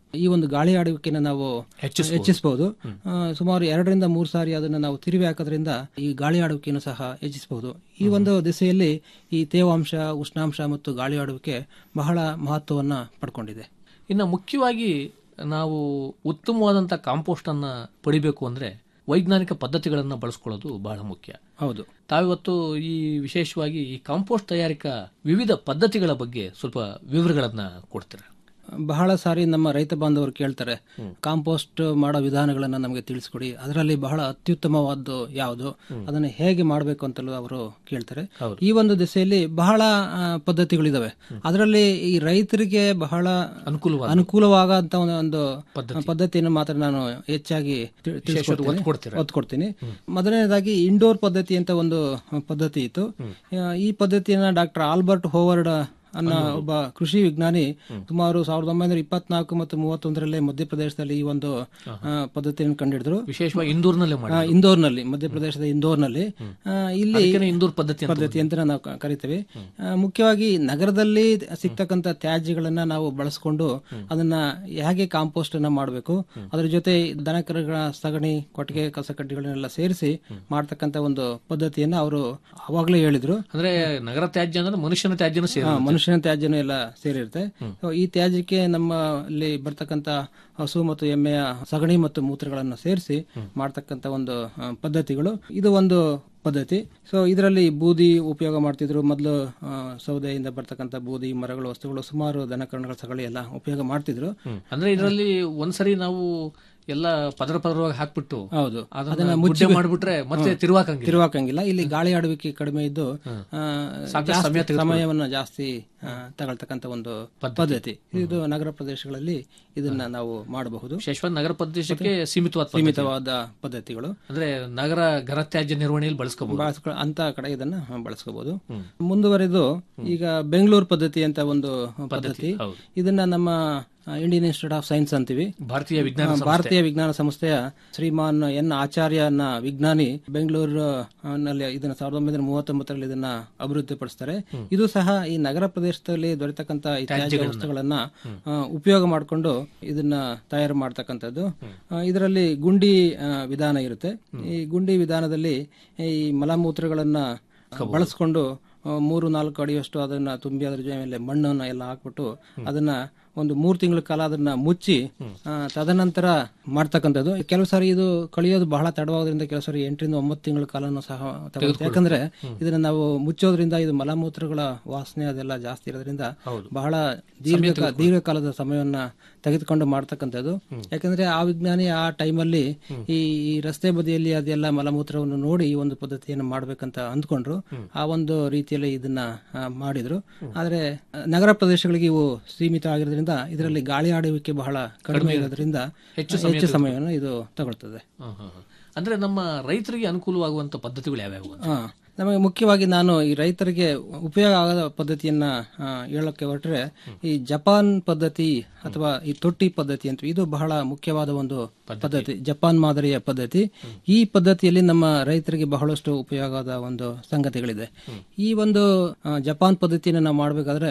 ಈ ಒಂದು ಗಾಳಿ ಆಡುವಿಕೆನ ನಾವು ಹೆಚ್ಚಿಸ್ಬೋದು. ಹೆಚ್ಚಿಸಬಹುದು ಸುಮಾರು ಎರಡರಿಂದ ಮೂರು ಸಾರಿ ಅದನ್ನ ನಾವು ತಿರುವಿ ಹಾಕೋದ್ರಿಂದ ಈ ಗಾಳಿ ಆಡುವಿಕೆಯನ್ನು ಸಹ ಹೆಚ್ಚಿಸಬಹುದು ಈ ಒಂದು ದಿಸೆಯಲ್ಲಿ ಈ ತೇವಾಂಶ ಉಷ್ಣಾಂಶ ಮತ್ತು ಗಾಳಿ ಆಡುವಿಕೆ ಬಹಳ ಮಹತ್ವವನ್ನ ಪಡ್ಕೊಂಡಿದೆ ಇನ್ನು ಮುಖ್ಯವಾಗಿ ನಾವು ಉತ್ತಮವಾದಂಥ ಕಾಂಪೋಸ್ಟ್ ಅನ್ನ ಪಡಿಬೇಕು ಅಂದ್ರೆ ವೈಜ್ಞಾನಿಕ ಪದ್ಧತಿಗಳನ್ನ ಬಳಸ್ಕೊಳ್ಳೋದು ಬಹಳ ಮುಖ್ಯ ಹೌದು ತಾವಿವತ್ತು ಈ ವಿಶೇಷವಾಗಿ ಈ ಕಾಂಪೋಸ್ಟ್ ತಯಾರಿಕಾ ವಿವಿಧ ಪದ್ಧತಿಗಳ ಬಗ್ಗೆ ಸ್ವಲ್ಪ ವಿವರಗಳನ್ನ ಕೊಡ್ತೀರಾ ಬಹಳ ಸಾರಿ ನಮ್ಮ ರೈತ ಬಾಂಧವರು ಕೇಳ್ತಾರೆ ಕಾಂಪೋಸ್ಟ್ ಮಾಡೋ ವಿಧಾನಗಳನ್ನ ನಮಗೆ ತಿಳಿಸ್ಕೊಡಿ ಅದರಲ್ಲಿ ಬಹಳ ಅತ್ಯುತ್ತಮವಾದ್ದು ಯಾವುದು ಅದನ್ನ ಹೇಗೆ ಮಾಡಬೇಕು ಅಂತಲೂ ಅವರು ಕೇಳ್ತಾರೆ ಈ ಒಂದು ದಿಸೆಯಲ್ಲಿ ಬಹಳ ಆ, ಪದ್ಧತಿಗಳಿದಾವೆ ಅದರಲ್ಲಿ ಈ ರೈತರಿಗೆ ಬಹಳ ಅನುಕೂಲವಾದ ಅನುಕೂಲವಾಗಂತ ಒಂದು ಪದ್ಧತಿಯನ್ನು ಮಾತ್ರ ನಾನು ಹೆಚ್ಚಾಗಿ ತಿ- ತಿಳಿಸ್ಕೊಡ್ತೀನಿ. ಒತ್ತು ಕೊಡ್ತೀರಾ? ಒತ್ತು ಕೊಡ್ತೀನಿ ಮೊದಲನೇದಾಗಿ ಇಂಡೋರ್ ಪದ್ಧತಿ ಅಂತ ಒಂದು ಪದ್ಧತಿ ಇತ್ತು ಆ, ಈ ಪದ್ಧತಿಯನ್ನ ಡಾಕ್ಟರ್ ಆಲ್ಬರ್ಟ್ ಹೋವರ್ಡ್ ಅನ್ನೋ ಒಬ್ಬ ಕೃಷಿ ವಿಜ್ಞಾನಿ ಸುಮಾರು ಸಾವಿರದ ಒಂಬೈನೂರ ಇಪ್ಪತ್ನಾಲ್ಕು ಮತ್ತು ಮೂವತ್ತೊಂದರಲ್ಲೇ ಮಧ್ಯಪ್ರದೇಶದಲ್ಲಿ ಈ ಒಂದು ಆ, ಪದ್ಧತಿಯನ್ನು ಕಂಡಿಡಿದ್ರು ವಿಶೇಷವಾಗಿ ಇಂದೂರ್ನಲ್ಲೇ ಮಾಡಿ ಆ, ಇಂದೋರ್ನಲ್ಲಿ ಮಧ್ಯಪ್ರದೇಶದ ಇಂದೋರ್ನಲ್ಲಿ ಆ, ಇಲ್ಲಿ ಇಂದೂರ್ ಪದ್ಧತಿ ಅಂತ ಪದ್ಧತಿ ಅಂತ ನಾವು ಕ- ಕರಿತೇವೆ ಆ, ಮುಖ್ಯವಾಗಿ ನಗರದಲ್ಲಿ ಸಿಗ್ತಕ್ಕಂಥ ತ್ಯಾಜ್ಯಗಳನ್ನ ನಾವು ಬಳಸ್ಕೊಂಡು ಅದನ್ನ ಹೇಗೆ ಕಾಂಪೋಸ್ಟ್ ಅನ್ನ ಮಾಡಬೇಕು ಅದ್ರ ಜೊತೆ ದನಕರುಗಳ ಸಗಣಿ ಕೊಟ್ಟಿಗೆ ಕಸಕಡ್ಡಿಗಳನ್ನೆಲ್ಲ ಸೇರಿಸಿ ಮಾಡ್ತಕ್ಕಂಥ ಒಂದು ಪದ್ಧತಿಯನ್ನ ಅವರು ಅವಾಗಲೇ ಹೇಳಿದ್ರು ಅಂದ್ರೆ ನಗರ ತ್ಯಾಜ್ಯ ಅಂದ್ರೆ ಮನುಷ್ಯನ ತ್ಯಾಜ್ಯನೂ ಸೇರಿ ಹಾ, ಮನುಷ್ಯನ ತ್ಯಾಜ್ಯನೂ ಎಲ್ಲ ಸೇರಿರುತ್ತೆ So, ಈ ತ್ಯಾಜ್ಯಕ್ಕೆ ನಮ್ಮಲ್ಲಿ ಬರ್ತಕ್ಕಂಥ ಹಸು ಮತ್ತು ಎಮ್ಮೆಯ ಸಗಣಿ ಮತ್ತು ಮೂತ್ರಗಳನ್ನು ಸೇರಿಸಿ ಮಾಡ್ತಕ್ಕಂಥ ಒಂದು ಆ, ಪದ್ಧತಿಗಳು ಇದು ಒಂದು ಪದ್ಧತಿ ಸೊ ಇದರಲ್ಲಿ ಬೂದಿ ಉಪಯೋಗ ಮಾಡ್ತಿದ್ರು ಮೊದಲು ಸೌದೆಯಿಂದ ಬರ್ತಕ್ಕಂಥ ಬೂದಿ ಮರಗಳು ವಸ್ತುಗಳು ಸುಮಾರು ದನಕರಣಗಳ ಸಗಳಿ ಎಲ್ಲ ಉಪಯೋಗ ಮಾಡ್ತಿದ್ರು ಅಂದ್ರೆ ಇದರಲ್ಲಿ ಒಂದ್ಸರಿ ನಾವು ಎಲ್ಲ ಪದರ ಪದರವಾಗಿ ಹಾಕ್ಬಿಟ್ಟು ಹೌದು ಅದನ್ನ ಮುಚ್ಚೆ ಮಾಡ್ಬಿಟ್ರೆ ಮತ್ತೆ ತಿರುವಾಕಂಗಿಲ್ಲ ತಿರುವಾಕಂಗಿಲ್ಲ ಇಲ್ಲಿ ಗಾಳಿ ಆಡುವಿಕೆ ಕಡಿಮೆ ಇದ್ದು ಆ, ಸಾಕಷ್ಟು ಸಮಯ ಜಾಸ್ತಿ ಸಮಯವನ್ನ ಜಾಸ್ತಿ ಆ, ತಗೊಳ್ತಕ್ಕಂಥ ಒಂದು ಪದ್ಧತಿ ಇದು ನಗರ ಪ್ರದೇಶಗಳಲ್ಲಿ ಇದನ್ನ ನಾವು ಮಾಡಬಹುದು ವಿಶೇಷವಾಗಿ ನಗರ ಪ್ರದೇಶಕ್ಕೆ ಸೀಮಿತವಾದ ಪದ್ಧತಿ. ಸೀಮಿತವಾದ ಪದ್ಧತಿಗಳು ಅಂದ್ರೆ ನಗರ ಘನ ತ್ಯಾಜ್ಯ ನಿರ್ವಹಣೆಯಲ್ಲಿ ಬಳಸ್ಕೋಬಹುದು ಬಳಸ್ಕೊ ಅಂತ ಕಡೆ ಇದನ್ನ ಬಳಸ್ಕೋಬಹುದು ಮುಂದುವರೆದು ಈಗ ಬೆಂಗಳೂರು ಪದ್ಧತಿ ಅಂತ ಒಂದು ಪದ್ಧತಿ ಹೌದು. ಇದನ್ನ ನಮ್ಮ ಇಂಡಿಯನ್ ಇನ್ಸ್ಟಿಟ್ಯೂಟ್ ಆಫ್ ಸೈನ್ಸ್ ಅಂತೀವಿ ಭಾರತೀಯ ವಿಜ್ಞಾನ ಆ, ಭಾರತೀಯ ವಿಜ್ಞಾನ ಸಂಸ್ಥೆಯ ಶ್ರೀಮಾನ್ ಎನ್ ಆಚಾರ್ಯ ಅನ್ನ ವಿಜ್ಞಾನಿ ಬೆಂಗಳೂರು ಆ, ನಲ್ಲಿ ಇದನ್ನ ಸಾವಿರದ ಒಂಬೈನೂರ ಮೂವತ್ತೊಂಬತ್ತರಲ್ಲಿ ಇದನ್ನ ಅಭಿವೃದ್ಧಿಪಡಿಸ್ತಾರೆ ಇದು ಸಹ ಈ ನಗರ ಪ್ರದೇಶದಲ್ಲಿ ದೊರೆತಕ್ಕಂತ ಈ ತ್ಯಾಜ್ಯ ವಸ್ತುಗಳನ್ನ ಆ, ಉಪಯೋಗ ಮಾಡಿಕೊಂಡು ಇದನ್ನ ತಯಾರು ಮಾಡ್ತಕ್ಕಂಥದ್ದು ಆ, ಇದರಲ್ಲಿ ಗುಂಡಿ ಆ, ವಿಧಾನ ಇರುತ್ತೆ ಈ ಗುಂಡಿ ವಿಧಾನದಲ್ಲಿ ಈ ಮಲಮೂತ್ರಗಳನ್ನ ಬಳಸ್ಕೊಂಡು ಆ, ಮೂರು ನಾಲ್ಕು ಅಡಿಯಷ್ಟು ಅದನ್ನ ತುಂಬಿ ಅದ್ರ ಜೊತೆ ಮೇಲೆ ಮಣ್ಣನ್ನ ಎಲ್ಲ ಹಾಕ್ಬಿಟ್ಟು ಅದನ್ನ ಒಂದು ಮೂರು ತಿಂಗಳ ಕಾಲ ಅದನ್ನ ಮುಚ್ಚಿ ಆ, ತದನಂತರ ಮಾಡ್ತಕ್ಕಂಥದ್ದು ಕೆಲವು ಸಾರಿ ಇದು ಕಳಿಯೋದು ಬಹಳ ತಡವಾಗೋದ್ರಿಂದ ಕೆಲವು ಸಾರಿ ಎಂಟರಿಂದ ಒಂಬತ್ತು ತಿಂಗಳ ಕಾಲನೂ ಸಹ ತಗೊಳುತ್ತೆ ಯಾಕಂದ್ರೆ ಇದನ್ನ ನಾವು ಮುಚ್ಚೋದ್ರಿಂದ ಇದು ಮಲಮೂತ್ರಗಳ ವಾಸನೆ ಅದೆಲ್ಲ ಜಾಸ್ತಿ ಇರೋದ್ರಿಂದ ಬಹಳ ದೀರ್ಘ ದೀರ್ಘಕಾಲದ ಸಮಯವನ್ನ ತೆಗೆದುಕೊಂಡು ಮಾಡ್ತಕ್ಕಂಥದ್ದು ಯಾಕಂದ್ರೆ ಆ ವಿಜ್ಞಾನಿ ಆ ಟೈಮಲ್ಲಿ ಈ ಈ ರಸ್ತೆ ಬದಿಯಲ್ಲಿ ಅದೆಲ್ಲ ಮಲಮೂತ್ರವನ್ನು ನೋಡಿ ಈ ಒಂದು ಪದ್ಧತಿಯನ್ನು ಮಾಡ್ಬೇಕಂತ ಅಂದ್ಕೊಂಡ್ರು ಆ ಒಂದು ರೀತಿಯಲ್ಲಿ ಇದನ್ನ ಆ, ಮಾಡಿದ್ರು ಆದ್ರೆ ಆ, ನಗರ ಪ್ರದೇಶಗಳಿಗೆ ಇವು ಸೀಮಿತ ಆಗಿರೋದ್ರಿಂದ ಇದರಲ್ಲಿ ಗಾಳಿ ಆಡುವಿಕೆ ಬಹಳ ಕಡಿಮೆ ಇರೋದ್ರಿಂದ ಹೆಚ್ಚು ಸಮಯವನ್ನು ಇದು ತಗೊಳ್ತದೆ ಹ, ಹ, ಹ. ಅಂದ್ರೆ ನಮ್ಮ ರೈತರಿಗೆ ಅನುಕೂಲವಾಗುವಂತ ಪದ್ಧತಿಗಳು ಯಾವ್ಯಾವು ಅಂತ? ಆ, ನಮಗೆ ಮುಖ್ಯವಾಗಿ ನಾನು ಈ ರೈತರಿಗೆ ಉಪಯೋಗ ಆಗದ ಪದ್ಧತಿಯನ್ನ ಆ, ಹೇಳಕ್ಕೆ ಹೊರಟ್ರೆ ಈ ಜಪಾನ್ ಪದ್ಧತಿ ಅಥವಾ ಈ ತೊಟ್ಟಿ ಪದ್ಧತಿ ಅಂತ ಇದು ಬಹಳ ಮುಖ್ಯವಾದ ಒಂದು ಪದ್ಧತಿ ಜಪಾನ್ ಮಾದರಿಯ ಪದ್ಧತಿ ಈ ಪದ್ಧತಿಯಲ್ಲಿ ನಮ್ಮ ರೈತರಿಗೆ ಬಹಳಷ್ಟು ಉಪಯೋಗದ ಒಂದು ಸಂಗತಿಗಳಿದೆ ಈ ಒಂದು ಆ, ಜಪಾನ್ ಪದ್ಧತಿಯನ್ನು ನಾವು ಮಾಡಬೇಕಾದ್ರೆ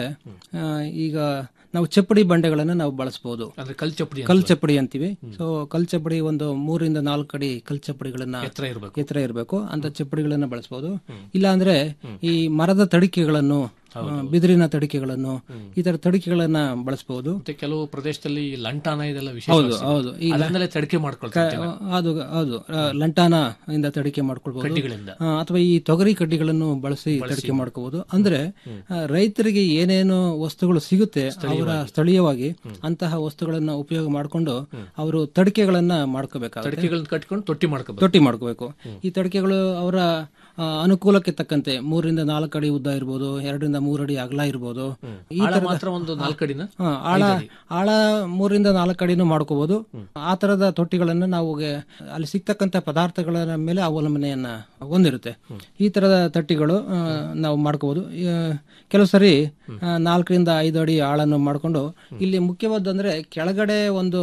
ಈಗ ನಾವು ಚಪ್ಪಡಿ ಬಂಡೆಗಳನ್ನು ನಾವು ಬಳಸಬಹುದು ಅಂದ್ರೆ ಕಲ್ ಚಪ್ಪಡಿ ಕಲ್ ಚಪ್ಪಡಿ ಅಂತೀವಿ ಸೊ ಕಲ್ ಚಪ್ಪಡಿ ಒಂದು ಮೂರಿಂದ ನಾಲ್ಕು ಅಡಿ ಕಲ್ ಚಪ್ಪಡಿಗಳನ್ನ ಎತ್ತರ ಇರಬೇಕು ಎತ್ತರ ಇರಬೇಕು ಅಂತ ಚಪ್ಪಡಿಗಳನ್ನ ಬಳಸಬಹುದು ಇಲ್ಲ ಅಂದ್ರೆ ಈ ಮರದ ತಡಿಕೆಗಳನ್ನು ಆ, ಬಿದಿರಿನ ತಡಿಕೆಗಳನ್ನು ಈ ತರ ತಡಿಕೆಗಳನ್ನ ಬಳಸಬಹುದು ಮತ್ತೆ ಕೆಲವು ಪ್ರದೇಶದಲ್ಲಿ ಈ ಲಂಟಾನ ಇದೆಲ್ಲ ಹೌದು ವಿಶೇಷ ಹೌದು ಈ ಅದರಿಂದಲೇ ತಡಿಕೆ ಮಾಡ್ಕೊಳ್ತಾರೆ ಅದು ಹೌದು ಆ, ಲಂಟಾನ ಇಂದ ತಡಿಕೆ ಮಾಡ್ಕೊಳ್ಬಹುದು ಕಡ್ಡಿಗಳಿಂದ ಆ, ಅಥವಾ ಈ ತೊಗರಿ ಕಡ್ಡಿಗಳನ್ನು ಬಳಸಿ ತಡಿಕೆ ಮಾಡ್ಕೋಬಹುದು ಅಂದ್ರೆ ಆ, ರೈತರಿಗೆ ಏನೇನು ವಸ್ತುಗಳು ಸಿಗುತ್ತೆ ಅವರ ಸ್ಥಳೀಯವಾಗಿ ಅಂತಹ ವಸ್ತುಗಳನ್ನ ಉಪಯೋಗ ಮಾಡಿಕೊಂಡು ಅವರು ತಡಿಕೆಗಳನ್ನ ಮಾಡ್ಕೋಬೇಕಾಗುತ್ತೆ ತಡಿಕೆಗಳನ್ನ ಕಟ್ಕೊಂಡು ತೊಟ್ಟಿ ಮಾಡ್ಕೋಬೇಕು ತೊಟ್ಟಿ ಮಾಡ್ಕೋಬೇಕು ಈ ತಡಿಕೆಗಳು ಅವರ ಆ, ಅನುಕೂಲಕ್ಕೆ ತಕ್ಕಂತೆ ಮೂರರಿಂದ ನಾಲ್ಕು ಅಡಿ ಉದ್ದ ಇರ್ಬೋದು ಎರಡರಿಂದ ಮೂರು ಅಡಿ ಅಗಲ ಇರ್ಬೋದು ಈ ಆಳ ತರದ ಮಾತ್ರ ಒಂದು ನಾಲ್ಕಡಿನ ಹಾ, ಆಳ ಆಳ ಮೂರಿಂದ ನಾಲ್ಕು ಅಡಿನೂ ಮಾಡ್ಕೋಬಹುದು ಆ ತರದ ತೊಟ್ಟಿಗಳನ್ನ ನಾವು ಗೆ- ಅಲ್ಲಿ ಸಿಗ್ತಕ್ಕಂತ ಪದಾರ್ಥಗಳ ಮೇಲೆ ಅವಲಂಬನೆಯನ್ನ ಹೊಂದಿರುತ್ತೆ ಈ ತರದ ತಟ್ಟಿಗಳು ಆ, ನಾವು ಮಾಡ್ಕೋಬಹುದು ಆ, ಕೆಲವು ಸರಿ ಆ, ನಾಲ್ಕರಿಂದ ಐದು ಅಡಿ ಆಳನ್ನು ಮಾಡ್ಕೊಂಡು ಇಲ್ಲಿ ಮುಖ್ಯವಾದಂದ್ರೆ ಕೆಳಗಡೆ ಒಂದು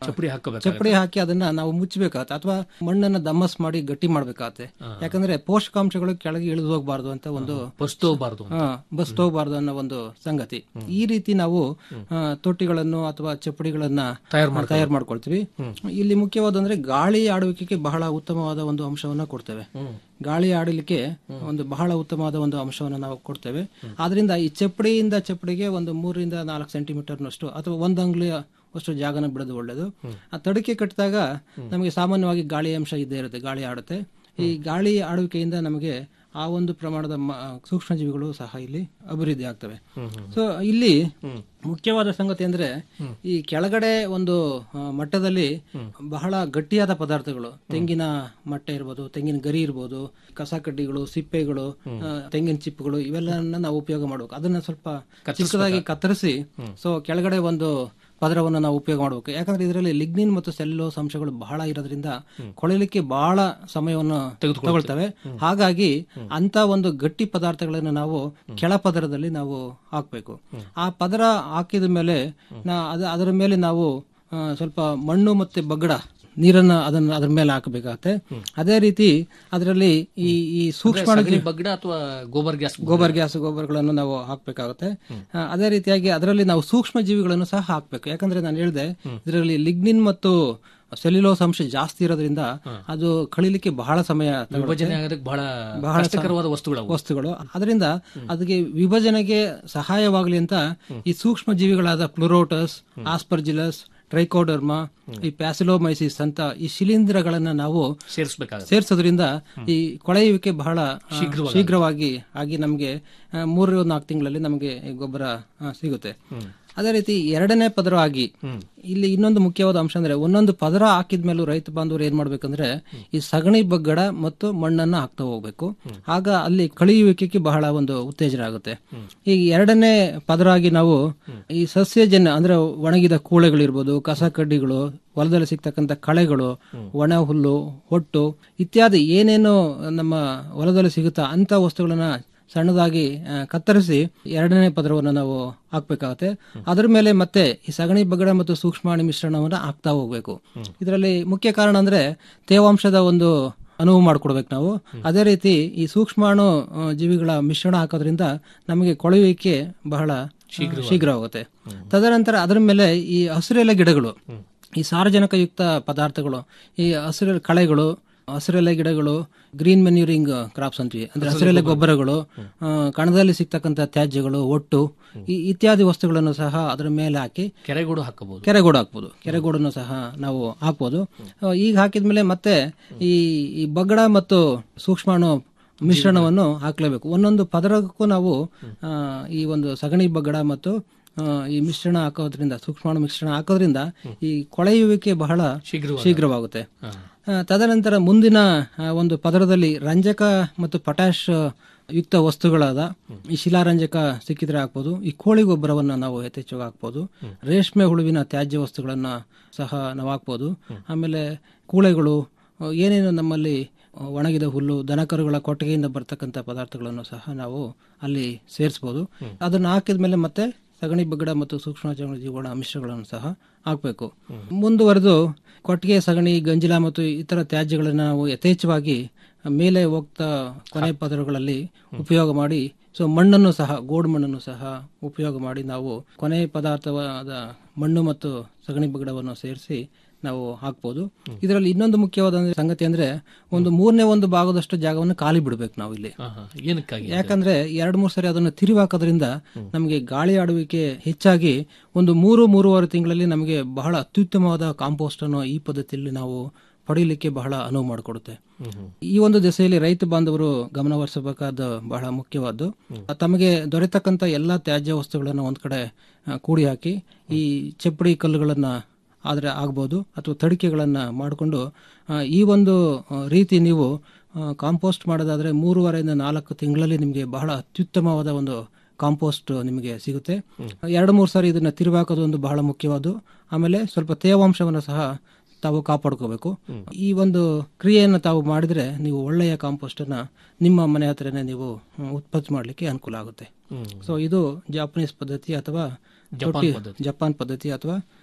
ಚಪ್ಪಡಿ ಹಾಕಬೇಕು ಚಪ್ಪಡಿ ಹಾಕಿ ಅದನ್ನ ನಾವು ಮುಚ್ಚಬೇಕಾಗತ್ತೆ ಅಥವಾ ಮಣ್ಣನ್ನ ದಮ್ಮಸ್ ಮಾಡಿ ಗಟ್ಟಿ ಮಾಡ್ಬೇಕಾಗತ್ತೆ ಯಾಕಂದ್ರೆ ಪೋಷಕಾಂಶಗಳು ಕೆಳಗೆ ಇಳಿದು ಹೋಗಬಾರ್ದು ಅಂತ ಒಂದು ಬಸ್ತೋಬಾರ್ದು ಹಾ, ಬಸ್ ಹೋಗಬಾರ್ದು ಅನ್ನೋ ಒಂದು ಸಂಗತಿ ಈ ರೀತಿ ನಾವು ಆ, ತೊಟ್ಟಿಗಳನ್ನು ಅಥವಾ ಚಪ್ಪಡಿಗಳನ್ನ ತಯಾರು ತಯಾರು ಮಾಡ್ಕೊಳ್ತೀವಿ ಇಲ್ಲಿ ಮುಖ್ಯವಾದಂದ್ರೆ ಗಾಳಿ ಆಡುವಿಕೆಗೆ ಬಹಳ ಉತ್ತಮವಾದ ಒಂದು ಅಂಶವನ್ನ ಕೊಡ್ತೇವೆ ಗಾಳಿ ಆಡಲಿಕ್ಕೆ ಒಂದು ಬಹಳ ಉತ್ತಮವಾದ ಒಂದು ಅಂಶವನ್ನು ನಾವು ಕೊಡ್ತೇವೆ ಆದ್ರಿಂದ ಈ ಚಪ್ಪಡಿಯಿಂದ ಚಪ್ಪಡಿಗೆ ಒಂದು ಮೂರರಿಂದ ನಾಲ್ಕು ಸೆಂಟಿಮೀಟರ್ನಷ್ಟು ಅಥವಾ ಒಂದು ಅಂಗ್ಲಿಯ ಅಷ್ಟು ಜಾಗನ ಬಿಡೋದು ಒಳ್ಳೇದು ಆ ತಡಿಕೆ ಕಟ್ಟಿದಾಗ ನಮಗೆ ಸಾಮಾನ್ಯವಾಗಿ ಗಾಳಿ ಅಂಶ ಇದ್ದೇ ಇರುತ್ತೆ ಗಾಳಿ ಆಡುತ್ತೆ ಈ ಗಾಳಿ ಆಡುವಿಕೆಯಿಂದ ನಮಗೆ ಆ ಒಂದು ಪ್ರಮಾಣದ ಮ- ಸೂಕ್ಷ್ಮಜೀವಿಗಳು ಸಹ ಇಲ್ಲಿ ಅಭಿವೃದ್ಧಿ ಆಗ್ತವೆ ಸೊ ಇಲ್ಲಿ ಮುಖ್ಯವಾದ ಸಂಗತಿ ಅಂದ್ರೆ ಈ ಕೆಳಗಡೆ ಒಂದು ಆ, ಮಟ್ಟದಲ್ಲಿ ಬಹಳ ಗಟ್ಟಿಯಾದ ಪದಾರ್ಥಗಳು ತೆಂಗಿನ ಮಟ್ಟೆ ಇರ್ಬೋದು ತೆಂಗಿನ ಗರಿ ಇರ್ಬೋದು ಕಸ ಕಡ್ಡಿಗಳು ಸಿಪ್ಪೆಗಳು ಆ, ತೆಂಗಿನ ಚಿಪ್ಪುಗಳು ಇವೆಲ್ಲವನ್ನ ನಾವು ಉಪಯೋಗ ಮಾಡಬೇಕು ಅದನ್ನ ಸ್ವಲ್ಪ ಚಿಕ್ಕದಾಗಿ ಕತ್ತರಿಸಿ ಸೊ ಕೆಳಗಡೆ ಒಂದು ಪದರವನ್ನು ನಾವು ಉಪಯೋಗ ಮಾಡಬೇಕು ಯಾಕಂದ್ರೆ ಇದರಲ್ಲಿ ಲಿಗ್ನಿನ್ ಮತ್ತು ಸೆಲ್ಯುಲೋಸ್ ಅಂಶಗಳು ಬಹಳ ಇರೋದ್ರಿಂದ ಕೊಳೆಯಲಿಕ್ಕೆ ಬಹಳ ಸಮಯವನ್ನು ತಗೊಳ್ತವೆ ಹಾಗಾಗಿ ಅಂತ ಒಂದು ಗಟ್ಟಿ ಪದಾರ್ಥಗಳನ್ನು ನಾವು ಕೆಳ ಪದರದಲ್ಲಿ ನಾವು ಹಾಕಬೇಕು ಆ ಪದರ ಹಾಕಿದ ಮೇಲೆ ನಾ- ಅದ- ಅದರ ಮೇಲೆ ನಾವು ಆ, ಸ್ವಲ್ಪ ಮಣ್ಣು ಮತ್ತೆ ಬಗ್ಗಡ ನೀರನ್ನ ಅದನ್ನ ಅದ್ರ ಮೇಲೆ ಹಾಕಬೇಕಾಗತ್ತೆ ಅದೇ ರೀತಿ ಅದರಲ್ಲಿ ಈ ಈ ಸೂಕ್ಷ್ಮ ಸಗಣಿ ಬಗ್ಗಡ ಅಥವಾ ಗೋಬರ್ ಗ್ಯಾಸ್ ಗೋಬರ್ ಗ್ಯಾಸ್ ಗೊಬ್ಬರಗಳನ್ನು ನಾವು ಹಾಕಬೇಕಾಗುತ್ತೆ ಅದೇ ರೀತಿಯಾಗಿ ಅದರಲ್ಲಿ ನಾವು ಸೂಕ್ಷ್ಮ ಜೀವಿಗಳನ್ನು ಸಹ ಹಾಕಬೇಕು ಯಾಕಂದ್ರೆ ನಾನು ಹೇಳಿದೆ ಇದರಲ್ಲಿ ಲಿಗ್ನಿನ್ ಮತ್ತು ಸೆಲ್ಯುಲೋಸ್ ಅಂಶ ಜಾಸ್ತಿ ಇರೋದ್ರಿಂದ ಅದು ಕಳಿಲಿಕ್ಕೆ ಬಹಳ ಸಮಯ ತಗೊಳುತ್ತೆ. ವಿಭಜನೆ ಆಗೋದಕ್ಕೆ ಬಹಳ ಕಷ್ಟಕರವಾದ ವಸ್ತುಗಳು ವಸ್ತುಗಳು ಅದರಿಂದ ಅದಕ್ಕೆ ವಿಭಜನೆಗೆ ಸಹಾಯವಾಗಲಿ ಅಂತ ಈ ಸೂಕ್ಷ್ಮ ಜೀವಿಗಳಾದ ಪ್ಲುರೋಟಸ್ ಆಸ್ಪರ್ಜಿಲಸ್ ಟ್ರೈಕೋಡರ್ಮಾ ಈ ಪ್ಯಾಸಿಲೋಮೈಸಿಸ್ ಅಂತ ಈ ಶಿಲೀಂಧ್ರಗಳನ್ನ ನಾವು ಸೇರಿಸಬೇಕಾಗುತ್ತೆ ಸೇರಿಸೋದ್ರಿಂದ ಈ ಕೊಳೆಯುವಿಕೆ ಬಹಳ ಆ, ಶೀಘ್ರವಾಗಿ ಆಗಿ ನಮಗೆ ಮೂರು ನಾಲ್ಕು ತಿಂಗಳಲ್ಲಿ ನಮಗೆ ಈ ಗೊಬ್ಬರ ಆ, ಸಿಗುತ್ತೆ ಅದೇ ರೀತಿ ಎರಡನೇ ಪದರ ಆಗಿ ಇಲ್ಲಿ ಇನ್ನೊಂದು ಮುಖ್ಯವಾದ ಅಂಶ ಅಂದ್ರೆ ಒಂದೊಂದು ಪದರ ಹಾಕಿದ ಮೇಲೂ ರೈತ ಬಾಂಧವರು ಏನ್ ಮಾಡ್ಬೇಕಂದ್ರೆ ಈ ಸಗಣಿ ಬಗ್ಗಡ ಮತ್ತು ಮಣ್ಣನ್ನ ಹಾಕ್ತಾ ಹೋಗ್ಬೇಕು ಆಗ ಅಲ್ಲಿ ಕಳಿಯುವಿಕೆಗೆ ಬಹಳ ಒಂದು ಉತ್ತೇಜನ ಆಗುತ್ತೆ ಈ ಎರಡನೇ ಪದರ ಆಗಿ ನಾವು ಈ ಸಸ್ಯಜನ್ಯ ಅಂದ್ರೆ ಒಣಗಿದ ಕೂಳೆಗಳಿರ್ಬೋದು ಕಸ ಕಡ್ಡಿಗಳು ಹೊಲದಲ್ಲಿ ಸಿಗ್ತಕ್ಕಂಥ ಕಳೆಗಳು ಒಣ ಹುಲ್ಲು ಹೊಟ್ಟು ಇತ್ಯಾದಿ ಏನೇನು ನಮ್ಮ ಹೊಲದಲ್ಲಿ ಸಿಗುತ್ತಾ ಅಂತ ವಸ್ತುಗಳನ್ನ ಸಣ್ಣದಾಗಿ ಆ, ಕತ್ತರಿಸಿ ಎರಡನೇ ಪದರವನ್ನು ನಾವು ಹಾಕ್ಬೇಕಾಗತ್ತೆ ಅದರ ಮೇಲೆ ಮತ್ತೆ ಈ ಸಗಣಿ ಬಗಡ ಮತ್ತು ಸೂಕ್ಷ್ಮಾಣು ಮಿಶ್ರಣವನ್ನು ಹಾಕ್ತಾ ಹೋಗ್ಬೇಕು ಇದರಲ್ಲಿ ಮುಖ್ಯ ಕಾರಣ ಅಂದ್ರೆ ತೇವಾಂಶದ ಒಂದು ಅನುವು ಮಾಡ್ಕೊಡ್ಬೇಕು ನಾವು ಅದೇ ರೀತಿ ಈ ಸೂಕ್ಷ್ಮಾಣು ಆ, ಜೀವಿಗಳ ಮಿಶ್ರಣ ಹಾಕೋದ್ರಿಂದ ನಮಗೆ ಕೊಳೆಯುವಿಕೆ ಬಹಳ ಆ, ಶೀಘ್ರವಾಗುತ್ತೆ ತದನಂತರ ಅದರ ಮೇಲೆ ಈ ಹಸಿರೆಲೆ ಗಿಡಗಳು ಈ ಸಾರಜನಕಯುಕ್ತ ಪದಾರ್ಥಗಳು ಈ ಹಸಿರು ಕಳೆಗಳು ಹಸಿರೆಲೆ ಗಿಡಗಳು ಗ್ರೀನ್ ಮೆನ್ಯೂರಿಂಗ್ ಕ್ರಾಪ್ಸ್ ಅಂತೀವಿ ಅಂದ್ರೆ ಹಸಿರೆಲೆ ಗೊಬ್ಬರಗಳು ಆ, ಕಣದಲ್ಲಿ ಸಿಗ್ತಕ್ಕಂಥ ತ್ಯಾಜ್ಯಗಳು ಒಟ್ಟು ಈ ಇತ್ಯಾದಿ ವಸ್ತುಗಳನ್ನು ಸಹ ಅದರ ಮೇಲೆ ಹಾಕಿ ಕೆರೆಗೋಡು ಹಾಕಬಹುದು ಕೆರೆಗೋಡು ಹಾಕ್ಬೋದು ಕೆರೆಗೋಡನ್ನು ಸಹ ನಾವು ಹಾಕ್ಬೋದು ಆ, ಈಗ ಹಾಕಿದ್ಮೇಲೆ ಮತ್ತೆ ಈ ಈ ಬಗ್ಗಡ ಮತ್ತು ಸೂಕ್ಷ್ಮಾಣು ಮಿಶ್ರಣವನ್ನು ಹಾಕ್ಲೇಬೇಕು ಒಂದೊಂದು ಪದರಕ್ಕೂ ನಾವು ಆ, ಈ ಒಂದು ಸಗಣಿ ಬಗ್ಗಡ ಮತ್ತು ಆ, ಈ ಮಿಶ್ರಣ ಹಾಕೋದ್ರಿಂದ ಸೂಕ್ಷ್ಮಾಣು ಮಿಶ್ರಣ ಹಾಕೋದ್ರಿಂದ ಈ ಕೊಳೆಯುವಿಕೆ ಬಹಳ ಶೀಘ್ರವಾಗುತ್ತೆ ಆ, ತದನಂತರ ಮುಂದಿನ ಆ, ಒಂದು ಪದರದಲ್ಲಿ ರಂಜಕ ಮತ್ತು ಪೊಟ್ಯಾಶ್ ಯುಕ್ತ ವಸ್ತುಗಳಾದ ಈ ಶಿಲಾರಂಜಕ ಸಿಕ್ಕಿದ್ರೆ ಹಾಕ್ಬೋದು ಈ ಕೋಳಿ ಗೊಬ್ಬರವನ್ನ ನಾವು ಯಥೇಚ್ಛವಾಗಿ ಹಾಕ್ಬೋದು ರೇಷ್ಮೆ ಹುಳುವಿನ ತ್ಯಾಜ್ಯ ವಸ್ತುಗಳನ್ನ ಸಹ ನಾವು ಹಾಕ್ಬೋದು ಆಮೇಲೆ ಕೂಳೆಗಳು ಆ, ಏನೇನು ನಮ್ಮಲ್ಲಿ ಆ, ಒಣಗಿದ ಹುಲ್ಲು ದನಕರುಗಳ ಕೊಟ್ಟಿಗೆಯಿಂದ ಬರ್ತಕ್ಕಂಥ ಪದಾರ್ಥಗಳನ್ನು ಸಹ ನಾವು ಅಲ್ಲಿ ಸೇರಿಸಬಹುದು ಅದನ್ನ ಹಾಕಿದ ಮೇಲೆ ಮತ್ತೆ ಸಗಣಿ ಬಗ್ಗಡ ಮತ್ತು ಸೂಕ್ಷ್ಮ ಜೀವಿಗಳ ಮಿಶ್ರಗಳನ್ನು ಸಹ ಹಾಕಬೇಕು ಮುಂದುವರೆದು ಕೊಟ್ಟಿಗೆ ಸಗಣಿ ಗಂಜಿಲ ಮತ್ತು ಇತರ ತ್ಯಾಜ್ಯಗಳನ್ನು ನಾವು ಯಥೇಚ್ಛವಾಗಿ ಮೇಲೆ ಹೋಗ್ತಾ ಕೊನೆ ಪದರಗಳಲ್ಲಿ ಉಪಯೋಗ ಮಾಡಿ ಸೊ ಮಣ್ಣನ್ನು ಸಹ ಗೋಡು ಮಣ್ಣನ್ನು ಸಹ ಉಪಯೋಗ ಮಾಡಿ ನಾವು ಕೊನೆ ಪದಾರ್ಥವಾದ ಮಣ್ಣು ಮತ್ತು ಸಗಣಿ ಬಗ್ಗಡವನ್ನು ಸೇರಿಸಿ ನಾವು ಹಾಕ್ಬೋದು ಇದರಲ್ಲಿ ಇನ್ನೊಂದು ಮುಖ್ಯವಾದ ಅಂದ್ರೆ ಸಂಗತಿ ಅಂದ್ರೆ ಒಂದು ಮೂರನೇ ಒಂದು ಭಾಗದಷ್ಟು ಜಾಗವನ್ನು ಖಾಲಿ ಬಿಡಬೇಕು ನಾವು ಇಲ್ಲಿ ಏನಕ್ಕಾಗಿ ಯಾಕಂದ್ರೆ ಎರಡ್ ಮೂರು ಸರಿ ಅದನ್ನು ತಿರುವಿ ಹಾಕೋದ್ರಿಂದ ನಮಗೆ ಗಾಳಿ ಆಡುವಿಕೆ ಹೆಚ್ಚಾಗಿ ಒಂದು ಮೂರು ಮೂರುವರೆ ತಿಂಗಳಲ್ಲಿ ನಮಗೆ ಬಹಳ ಅತ್ಯುತ್ತಮವಾದ ಕಾಂಪೋಸ್ಟ್ ಅನ್ನು ಈ ಪದ್ಧತಿಯಲ್ಲಿ ನಾವು ಪಡೀಲಿಕ್ಕೆ ಬಹಳ ಅನುವು ಮಾಡಿಕೊಡುತ್ತೆ ಈ ಒಂದು ದಿಸೆಯಲ್ಲಿ ರೈತ ಬಾಂಧವರು ಗಮನಹರಿಸಬೇಕಾದ ಬಹಳ ಮುಖ್ಯವಾದ್ದು ತಮಗೆ ದೊರೆತಕ್ಕಂತ ಎಲ್ಲಾ ತ್ಯಾಜ್ಯ ವಸ್ತುಗಳನ್ನು ಒಂದ್ ಕಡೆ ಆ, ಕೂಡಿ ಹಾಕಿ ಈ ಚಪ್ಪಡಿ ಕಲ್ಲುಗಳನ್ನ ಆದ್ರೆ ಆಗ್ಬೋದು ಅಥವಾ ತಡಿಕೆಗಳನ್ನ ಮಾಡಿಕೊಂಡು ಈ ಒಂದು ಆ, ರೀತಿ ನೀವು ಕಾಂಪೋಸ್ಟ್ ಮಾಡೋದಾದ್ರೆ ಮೂರುವರೆಯಿಂದ ನಾಲ್ಕು ತಿಂಗಳಲ್ಲಿ ನಿಮಗೆ ಬಹಳ ಅತ್ಯುತ್ತಮವಾದ ಒಂದು ಕಾಂಪೋಸ್ಟ್ ನಿಮಗೆ ಸಿಗುತ್ತೆ ಎರಡು ಮೂರು ಸಾರಿ ಇದನ್ನ ತಿರುವಾಕೋದು ಒಂದು ಬಹಳ ಮುಖ್ಯವಾದ್ದು ಆಮೇಲೆ ಸ್ವಲ್ಪ ತೇವಾಂಶವನ್ನು ಸಹ ತಾವು ಕಾಪಾಡ್ಕೋಬೇಕು ಈ ಒಂದು ಕ್ರಿಯೆಯನ್ನು ತಾವು ಮಾಡಿದ್ರೆ ನೀವು ಒಳ್ಳೆಯ ಕಾಂಪೋಸ್ಟ್ ಅನ್ನ ನಿಮ್ಮ ಮನೆ ಹತ್ರನೇ ನೀವು ಹ್ಮ್, ಉತ್ಪತ್ತಿ ಮಾಡಲಿಕ್ಕೆ ಅನುಕೂಲ ಆಗುತ್ತೆ ಸೊ ಇದು ಜಾಪನೀಸ್ ಪದ್ಧತಿ ಅಥವಾ ತೊಟ್ಟಿ- ಜಪಾನ್ ಪದ್ಧತಿ ಅಥವಾ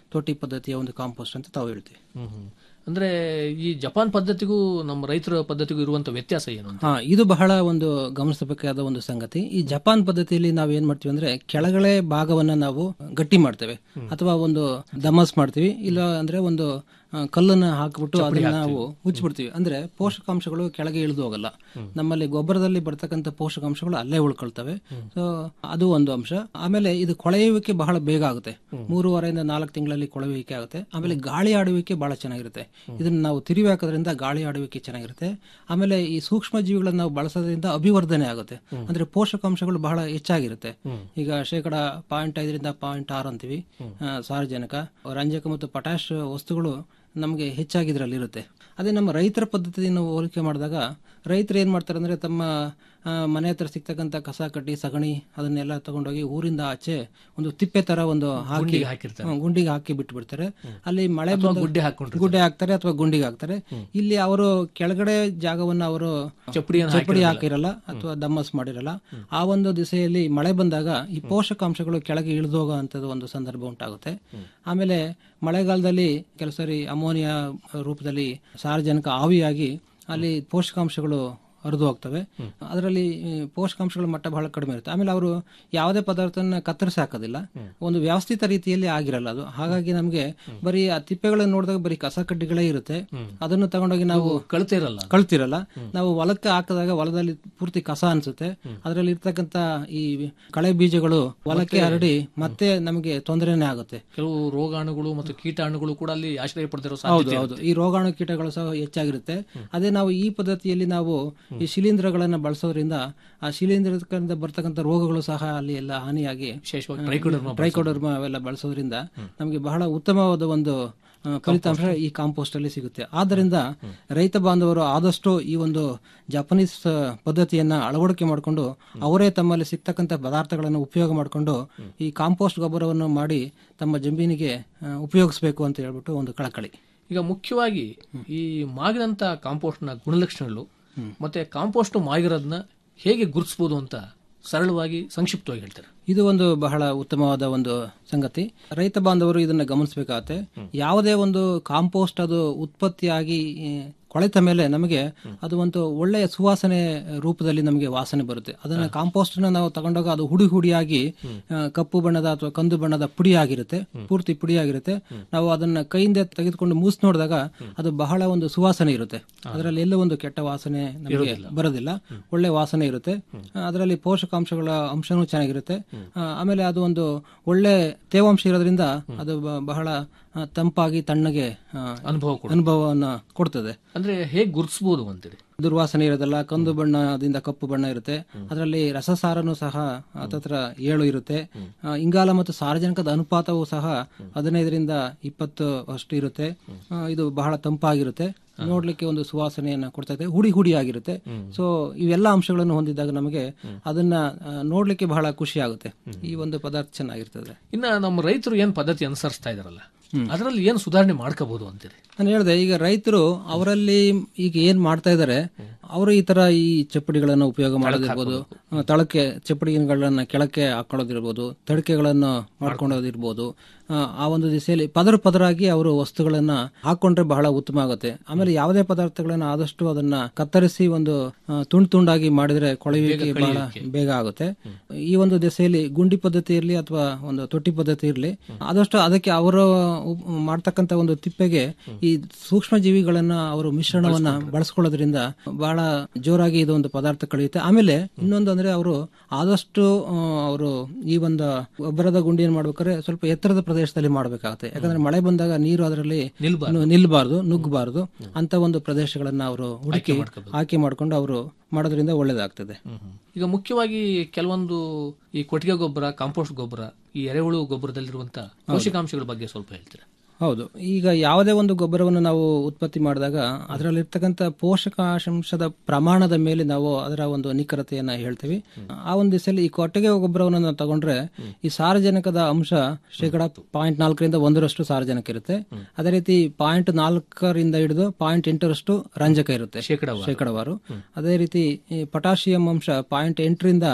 ತೊಟ್ಟಿ ಪದ್ಧತಿಯ ಒಂದು ಕಾಂಪೋಸ್ಟ್ ಅಂತ ತಾವು ಹೇಳ್ತೀವಿ ಹ್ಮ್ ಹ್ಮ್. ಅಂದ್ರೆ ಈ ಜಪಾನ್ ಪದ್ಧತಿಗೂ ನಮ್ಮ ರೈತರ ಪದ್ಧತಿಗೂ ಇರುವಂತ ವ್ಯತ್ಯಾಸ ಏನು ಅಂತ ಹಾ ಇದು ಬಹಳ ಒಂದು ಗಮನಿಸಬೇಕಾದ ಒಂದು ಸಂಗತಿ ಈ ಜಪಾನ್ ಪದ್ಧತಿಯಲ್ಲಿ ನಾವು ಏನ್ ಮಾಡ್ತೀವಿ ಅಂದ್ರೆ ಕೆಳಗಡೆ ಭಾಗವನ್ನ ನಾವು ಗಟ್ಟಿ ಮಾಡ್ತೇವೆ ಅಥವಾ ಒಂದು ದಮಸ್ ಮಾಡ್ತೀವಿ ಇಲ್ಲ ಅಂದ್ರೆ ಒಂದು ಆ, ಕಲ್ಲನ್ನ ಹಾಕ್ಬಿಟ್ಟು ಅದನ್ನ ನಾವು ಮುಚ್ಚಿಬಿಡ್ತೀವಿ ಅಂದ್ರೆ ಪೋಷಕಾಂಶಗಳು ಕೆಳಗೆ ಇಳಿದು ಹೋಗಲ್ಲ ನಮ್ಮಲ್ಲಿ ಗೊಬ್ಬರದಲ್ಲಿ ಬರ್ತಕ್ಕಂಥ ಪೋಷಕಾಂಶಗಳು ಅಲ್ಲೇ ಉಳ್ಕೊಳ್ತವೆ ಸೊ ಅದು ಒಂದು ಅಂಶ ಆಮೇಲೆ ಇದು ಕೊಳೆಯುವಿಕೆ ಬಹಳ ಬೇಗ ಆಗುತ್ತೆ ಮೂರುವರೆಯಿಂದ ನಾಲ್ಕು ತಿಂಗಳಲ್ಲಿ ಕೊಳೆಯುವಿಕೆ ಆಗುತ್ತೆ ಆಮೇಲೆ ಗಾಳಿ ಆಡುವಿಕೆ ಬಹಳ ಚೆನ್ನಾಗಿರುತ್ತೆ ಇದನ್ನ ನಾವು ತಿರುವಿ ಹಾಕೋದ್ರಿಂದ ಗಾಳಿ ಆಡುವಿಕೆ ಚೆನ್ನಾಗಿರುತ್ತೆ ಆಮೇಲೆ ಈ ಸೂಕ್ಷ್ಮ ಜೀವಿಗಳನ್ನ ನಾವು ಬಳಸೋದ್ರಿಂದ ಅಭಿವರ್ಧನೆ ಆಗುತ್ತೆ ಅಂದ್ರೆ ಪೋಷಕಾಂಶಗಳು ಬಹಳ ಹೆಚ್ಚಾಗಿರುತ್ತೆ ಈಗ ಶೇಕಡ ಪಾಯಿಂಟ್ ಐದರಿಂದ ಪಾಯಿಂಟ್ ಆರು ಅಂತೀವಿ ಆ, ಸಾರಜನಕ ರಂಜಕ ಮತ್ತು ಪೊಟ್ಯಾಶ್ ವಸ್ತುಗಳು ನಮಗೆ ಹೆಚ್ಚಾಗಿದ್ರಲ್ಲಿ ಇರುತ್ತೆ ಅದೇ ನಮ್ಮ ರೈತರ ಪದ್ಧತಿಯನ್ನು ಹೋಲಿಕೆ ಮಾಡಿದಾಗ ರೈತರು ಏನ್ ಮಾಡ್ತಾರೆ ಅಂದ್ರೆ ತಮ್ಮ ಆ, ಮನೆ ಹತ್ರ ಸಿಗ್ತಕ್ಕಂಥ ಕಸ ಕಡ್ಡಿ ಸಗಣಿ ಅದನ್ನೆಲ್ಲ ತಗೊಂಡೋಗಿ ಊರಿಂದ ಆಚೆ ಒಂದು ತಿಪ್ಪೆ ತರ ಒಂದು ಹಾಕಿ ಹಾಕಿರ್ತಾರೆ. ಹ್ಮ್, ಗುಂಡಿಗೆ ಹಾಕಿ ಬಿಟ್ಟು ಬಿಡ್ತಾರೆ ಅಲ್ಲಿ ಮಳೆ ಬಂದಾಗ ಗುಡ್ಡೆ ಹಾಕೊಂಡಿರ್ತಾರೆ. ಗುಡ್ಡೆ ಹಾಕ್ತಾರೆ ಅಥವಾ ಗುಂಡಿಗೆ ಹಾಕ್ತಾರೆ ಇಲ್ಲಿ ಅವರು ಕೆಳಗಡೆ ಜಾಗವನ್ನ ಅವರು ಚಪ್ಪಡಿಯನ್ನು ಚಪ್ಪಡಿ ಹಾಕಿರಲ್ಲ ಅಥವಾ ದಮ್ಮಸ್ ಮಾಡಿರಲ್ಲ ಆ ಒಂದು ದಿಸೆಯಲ್ಲಿ ಮಳೆ ಬಂದಾಗ ಈ ಪೋಷಕಾಂಶಗಳು ಕೆಳಗೆ ಇಳಿದೋಗೋ ಅಂತದ್ದು ಒಂದು ಸಂದರ್ಭ ಉಂಟಾಗುತ್ತೆ ಆಮೇಲೆ ಮಳೆಗಾಲದಲ್ಲಿ ಕೆಲವು ಸರಿ ಅಮೋನಿಯಾ ರೂಪದಲ್ಲಿ ಸಾರ್ವಜನಿಕ ಆವಿಯಾಗಿ ಅಲ್ಲಿ ಪೋಷಕಾಂಶಗಳು ಹರಿದು ಹೋಗ್ತವೆ ಅದರಲ್ಲಿ ಈ, ಪೋಷಕಾಂಶಗಳ ಮಟ್ಟ ಬಹಳ ಕಡಿಮೆ ಇರುತ್ತೆ ಆಮೇಲೆ ಅವರು ಯಾವುದೇ ಪದಾರ್ಥನ ಕತ್ತರಿಸಿ ಹಾಕೋದಿಲ್ಲ ಒಂದು ವ್ಯವಸ್ಥಿತ ರೀತಿಯಲ್ಲಿ ಆಗಿರಲ್ಲ ಅದು ಹಾಗಾಗಿ ನಮಗೆ ಬರೀ ಆ ತಿಪ್ಪೆಗಳನ್ನು ನೋಡಿದಾಗ ಬರೀ ಕಸ ಕಡ್ಡಿಗಳೇ ಇರುತ್ತೆ ಅದನ್ನು ತಗೊಂಡೋಗಿ ನಾವು ಕಳತೆ ಇರಲ್ಲ ಕಳ್ತಿರಲ್ಲ ನಾವು ಹೊಲಕ್ಕೆ ಹಾಕಿದಾಗ ಹೊಲದಲ್ಲಿ ಪೂರ್ತಿ ಕಸ ಅನ್ಸುತ್ತೆ ಅದರಲ್ಲಿ ಇರ್ತಕ್ಕಂತ ಈ ಕಳೆ ಬೀಜಗಳು ಹೊಲಕ್ಕೆ ಹರಡಿ ಮತ್ತೆ ನಮಗೆ ತೊಂದರೆನೇ ಆಗುತ್ತೆ ಕೆಲವು ರೋಗಾಣುಗಳು ಮತ್ತು ಕೀಟಾಣುಗಳು ಕೂಡ ಅಲ್ಲಿ ಆಶ್ರಯ ಪಡೆದಿರೋ ಹೌದು ಸಾಧ್ಯತೆ ಹೌದು ಈ ರೋಗಾಣು ಕೀಟಗಳು ಸಹ ಹೆಚ್ಚಾಗಿರುತ್ತೆ ಅದೇ ನಾವು ಈ ಪದ್ಧತಿಯಲ್ಲಿ ನಾವು ಈ ಶಿಲೀಂಧ್ರಗಳನ್ನ ಬಳಸೋದ್ರಿಂದ ಆ ಶಿಲೀಂಧ್ರದಿಂದ ಬರ್ತಕ್ಕಂಥ ರೋಗಗಳು ಸಹ ಅಲ್ಲಿ ಎಲ್ಲ ಹಾನಿಯಾಗಿ ವಿಶೇಷವಾಗಿ ಟ್ರೈಕೋಡರ್ಮಾ ಟ್ರೈಕೋಡರ್ಮ ಅವೆಲ್ಲ ಬಳಸೋದ್ರಿಂದ ನಮಗೆ ಬಹಳ ಉತ್ತಮವಾದ ಒಂದು ಆ, ಫಲಿತಾಂಶ ಈ ಕಾಂಪೋಸ್ಟ್ ಅಲ್ಲಿ ಸಿಗುತ್ತೆ ಆದ್ದರಿಂದ ರೈತ ಬಾಂಧವರು ಆದಷ್ಟು ಈ ಒಂದು ಜಪಾನೀಸ್ ಆ, ಪದ್ಧತಿಯನ್ನ ಅಳವಡಿಕೆ ಮಾಡಿಕೊಂಡು ಅವರೇ ತಮ್ಮಲ್ಲಿ ಸಿಗ್ತಕ್ಕಂಥ ಪದಾರ್ಥಗಳನ್ನು ಉಪಯೋಗ ಮಾಡಿಕೊಂಡು ಈ ಕಾಂಪೋಸ್ಟ್ ಗೊಬ್ಬರವನ್ನು ಮಾಡಿ ತಮ್ಮ ಜಮೀನಿಗೆ ಆ, ಉಪಯೋಗಿಸಬೇಕು ಅಂತ ಹೇಳ್ಬಿಟ್ಟು ಒಂದು ಕಳಕಳಿ ಈಗ ಮುಖ್ಯವಾಗಿ ಈ ಮಾಗಿದಂತ ಕಾಂಪೋಸ್ಟ್ ನ ಗುಣಲಕ್ಷಣಗಳು ಮತ್ತೆ ಕಾಂಪೋಸ್ಟ್ ಮಾಗಿರೋದನ್ನ ಹೇಗೆ ಗುರುತಿಸಬಹುದು ಅಂತ ಸರಳವಾಗಿ ಸಂಕ್ಷಿಪ್ತವಾಗಿ ಹೇಳ್ತಾರೆ ಇದು ಒಂದು ಬಹಳ ಉತ್ತಮವಾದ ಒಂದು ಸಂಗತಿ ರೈತ ಬಾಂಧವರು ಇದನ್ನ ಗಮನಿಸಬೇಕಾಗತ್ತೆ ಯಾವುದೇ ಒಂದು ಕಾಂಪೋಸ್ಟ್ ಅದು ಉತ್ಪತ್ತಿಯಾಗಿ ಈ, ಕೊಳೆತ ಮೇಲೆ ನಮಗೆ ಅದು ಒಂದು ಒಳ್ಳೆಯ ಸುವಾಸನೆ ರೂಪದಲ್ಲಿ ನಮಗೆ ವಾಸನೆ ಬರುತ್ತೆ ಅದನ್ನ ಕಾಂಪೋಸ್ಟ್ ನಾವು ತಗೊಂಡಾಗ ಅದು ಹುಡಿ ಹುಡಿಯಾಗಿ ಆ, ಕಪ್ಪು ಬಣ್ಣದ ಅಥವಾ ಕಂದು ಬಣ್ಣದ ಪುಡಿ ಆಗಿರುತ್ತೆ ಪೂರ್ತಿ ಪುಡಿ ಆಗಿರುತ್ತೆ ನಾವು ಅದನ್ನ ಕೈಯಿಂದ ತೆಗೆದುಕೊಂಡು ಮೂಸ್ ನೋಡಿದಾಗ ಅದು ಬಹಳ ಒಂದು ಸುವಾಸನೆ ಇರುತ್ತೆ ಅದರಲ್ಲಿ ಎಲ್ಲೂ ಒಂದು ಕೆಟ್ಟ ವಾಸನೆ ನಮಗೆ ಬರೋದಿಲ್ಲ ಒಳ್ಳೆ ವಾಸನೆ ಇರುತ್ತೆ ಆ, ಅದರಲ್ಲಿ ಪೋಷಕಾಂಶಗಳ ಅಂಶನೂ ಚೆನ್ನಾಗಿರುತ್ತೆ ಆ, ಆಮೇಲೆ ಅದು ಒಂದು ಒಳ್ಳೆ ತೇವಾಂಶ ಇರೋದ್ರಿಂದ ಅದು ಬ- ಬಹಳ ಆ, ತಂಪಾಗಿ ತಣ್ಣಗೆ ಆ, ಅನುಭವ ಕೂಡ ಅನುಭವವನ್ನ ಕೊಡ್ತದೆ ಅಂದ್ರೆ ಹೇಗೆ ಗುರುತಿಸಬಹುದು ಅಂತೇಳಿ ದುರ್ವಾಸನೆ ಇರೋದಲ್ಲ ಕಂದು ಬಣ್ಣದಿಂದ ಕಪ್ಪು ಬಣ್ಣ ಇರುತ್ತೆ ಅದರಲ್ಲಿ ರಸಸಾರನು ಸಹ ಹತ್ತತ್ರ ಏಳು ಇರುತ್ತೆ ಆ, ಇಂಗಾಲ ಮತ್ತು ಸಾರಜನಕದ ಅನುಪಾತವು ಸಹ ಹದಿನೈದರಿಂದ ಇಪ್ಪತ್ತು ಅಷ್ಟು ಇರುತ್ತೆ ಆ, ಇದು ಬಹಳ ತಂಪಾಗಿರುತ್ತೆ ನೋಡ್ಲಿಕ್ಕೆ ಒಂದು ಸುವಾಸನೆಯನ್ನ ಕೊಡ್ತಾ ಇದೆ ಹುಡಿ ಹುಡಿ ಆಗಿರುತ್ತೆ ಸೊ ಇವೆಲ್ಲ ಅಂಶಗಳನ್ನು ಹೊಂದಿದಾಗ ನಮಗೆ ಅದನ್ನ ಆ, ನೋಡ್ಲಿಕ್ಕೆ ಬಹಳ ಖುಷಿ ಆಗುತ್ತೆ ಈ ಒಂದು ಪದಾರ್ಥ ಚೆನ್ನಾಗಿರ್ತದೆ ಇನ್ನ ನಮ್ಮ ರೈತರು ಏನ್ ಪದ್ಧತಿ ಅನುಸರಿಸ್ತಾ ಇದಾರಲ್ಲ ಅದರಲ್ಲಿ ಏನು ಸುಧಾರಣೆ ಮಾಡ್ಕೋಬಹುದು ಅಂತೇಳಿ ನಾನು ಹೇಳಿದೆ ಈಗ ರೈತರು ಅವರಲ್ಲಿ ಈಗ ಏನ್ ಮಾಡ್ತಾ ಇದ್ದಾರೆ ಅವರು ಈ ತರ ಈ ಚಪ್ಪಡಿಗಳನ್ನ ಉಪಯೋಗ ಮಾಡೋದಿರ್ಬೋದು ಆ, ತಳಕ್ಕೆ ಚಪ್ಪಡಿಗಳನ್ನ ಕೆಳಕ್ಕೆ ಹಾಕೊಳ್ಳೋದಿರ್ಬೋದು ತಡಿಕೆಗಳನ್ನು ಮಾಡ್ಕೊಳ್ಳೋದಿರ್ಬೋದು ಆ, ಆ ಒಂದು ದಿಸೆಯಲ್ಲಿ ಪದರ ಪದರಾಗಿ ಅವರು ವಸ್ತುಗಳನ್ನ ಹಾಕೊಂಡ್ರೆ ಬಹಳ ಉತ್ತಮ ಆಗುತ್ತೆ ಆಮೇಲೆ ಯಾವುದೇ ಪದಾರ್ಥಗಳನ್ನ ಆದಷ್ಟು ಅದನ್ನ ಕತ್ತರಿಸಿ ಒಂದು ಆ, ತುಂಡು ತುಂಡಾಗಿ ಮಾಡಿದ್ರೆ ಕೊಳೆಯುವಿಕೆ ಬಹಳ ಬೇಗ ಆಗುತ್ತೆ ಈ ಒಂದು ದಿಸೆಯಲ್ಲಿ ಗುಂಡಿ ಪದ್ಧತಿ ಇರಲಿ ಅಥವಾ ಒಂದು ತೊಟ್ಟಿ ಪದ್ಧತಿ ಇರಲಿ ಆದಷ್ಟು ಅದಕ್ಕೆ ಅವರು ಉಪ್- ಮಾಡ್ತಕ್ಕಂತ ಒಂದು ತಿಪ್ಪೆಗೆ ಈ ಸೂಕ್ಷ್ಮ ಜೀವಿಗಳನ್ನ ಅವರು ಮಿಶ್ರಣವನ್ನ ಬಳಸ್ಕೊಳ್ಳೋದ್ರಿಂದ ಬಹಳ ಜೋರಾಗಿ ಇದು ಒಂದು ಪದಾರ್ಥ ಕಳೆಯುತ್ತೆ ಆಮೇಲೆ ಇನ್ನೊಂದು ಅಂದ್ರೆ ಅವರು ಆದಷ್ಟು ಅವರು ಈ ಒಂದು ಗೊಬ್ಬರದ ಗುಂಡಿಯನ್ನು ಮಾಡ್ಬೇಕಾದ್ರೆ ಸ್ವಲ್ಪ ಎತ್ತರದ ಪ್ರದೇಶದಲ್ಲಿ ಮಾಡಬೇಕಾಗುತ್ತೆ ಯಾಕಂದ್ರೆ ಮಳೆ ಬಂದಾಗ ನೀರು ಅದರಲ್ಲಿ ನಿಲ್ಬಾರ್ದು ನುಗ್ಗಬಾರ್ದು ಅಂತ ಒಂದು ಪ್ರದೇಶಗಳನ್ನ ಅವರು ಹುಡುಕಿ ಆಯ್ಕೆ ಮಾಡ್ಕೊಂಡು ಅವರು ಮಾಡೋದ್ರಿಂದ ಒಳ್ಳೇದಾಗ್ತದೆ ಈಗ ಮುಖ್ಯವಾಗಿ ಕೆಲವೊಂದು ಈ ಕೊಟ್ಟಿಗೆ ಗೊಬ್ಬರ ಕಾಂಪೋಸ್ಟ್ ಗೊಬ್ಬರ ಈ ಎರೆಹುಳು ಗೊಬ್ಬರದಲ್ಲಿರುವಂತ ಪೋಷಕಾಂಶಗಳ ಬಗ್ಗೆ ಸ್ವಲ್ಪ ಹೇಳ್ತೀರಾ ಹೌದು ಈಗ ಯಾವುದೇ ಒಂದು ಗೊಬ್ಬರವನ್ನು ನಾವು ಉತ್ಪತ್ತಿ ಮಾಡಿದಾಗ ಅದರಲ್ಲಿರ್ತಕ್ಕಂಥ ಪೋಷಕಾಂಶದ ಪ್ರಮಾಣದ ಮೇಲೆ ನಾವು ಅದರ ಒಂದು ನಿಖರತೆಯನ್ನ ಹೇಳ್ತೀವಿ ಆ ಒಂದು ದಿಸೆಯಲ್ಲಿ ಈ ಕೊಟ್ಟಿಗೆ ಗೊಬ್ಬರವನ್ನು ನಾವು ತಗೊಂಡ್ರೆ ಈ ಸಾರಜನಕದ ಅಂಶ ಶೇಕಡ ಪಾಯಿಂಟ್ ನಾಲ್ಕರಿಂದ ಒಂದರಷ್ಟು ಸಾರಜನಕ ಇರುತ್ತೆ ಅದೇ ರೀತಿ ಪಾಯಿಂಟ್ ನಾಲ್ಕರಿಂದ ಹಿಡಿದು ಪಾಯಿಂಟ್ ಎಂಟರಷ್ಟು ರಂಜಕ ಇರುತ್ತೆ ಶೇಕಡಾವಾರು. ಶೇಕಡವಾರು ಅದೇ ರೀತಿ ಈ ಪೊಟಾಷಿಯಂ ಅಂಶ ಪಾಯಿಂಟ್ ಎಂಟರಿಂದ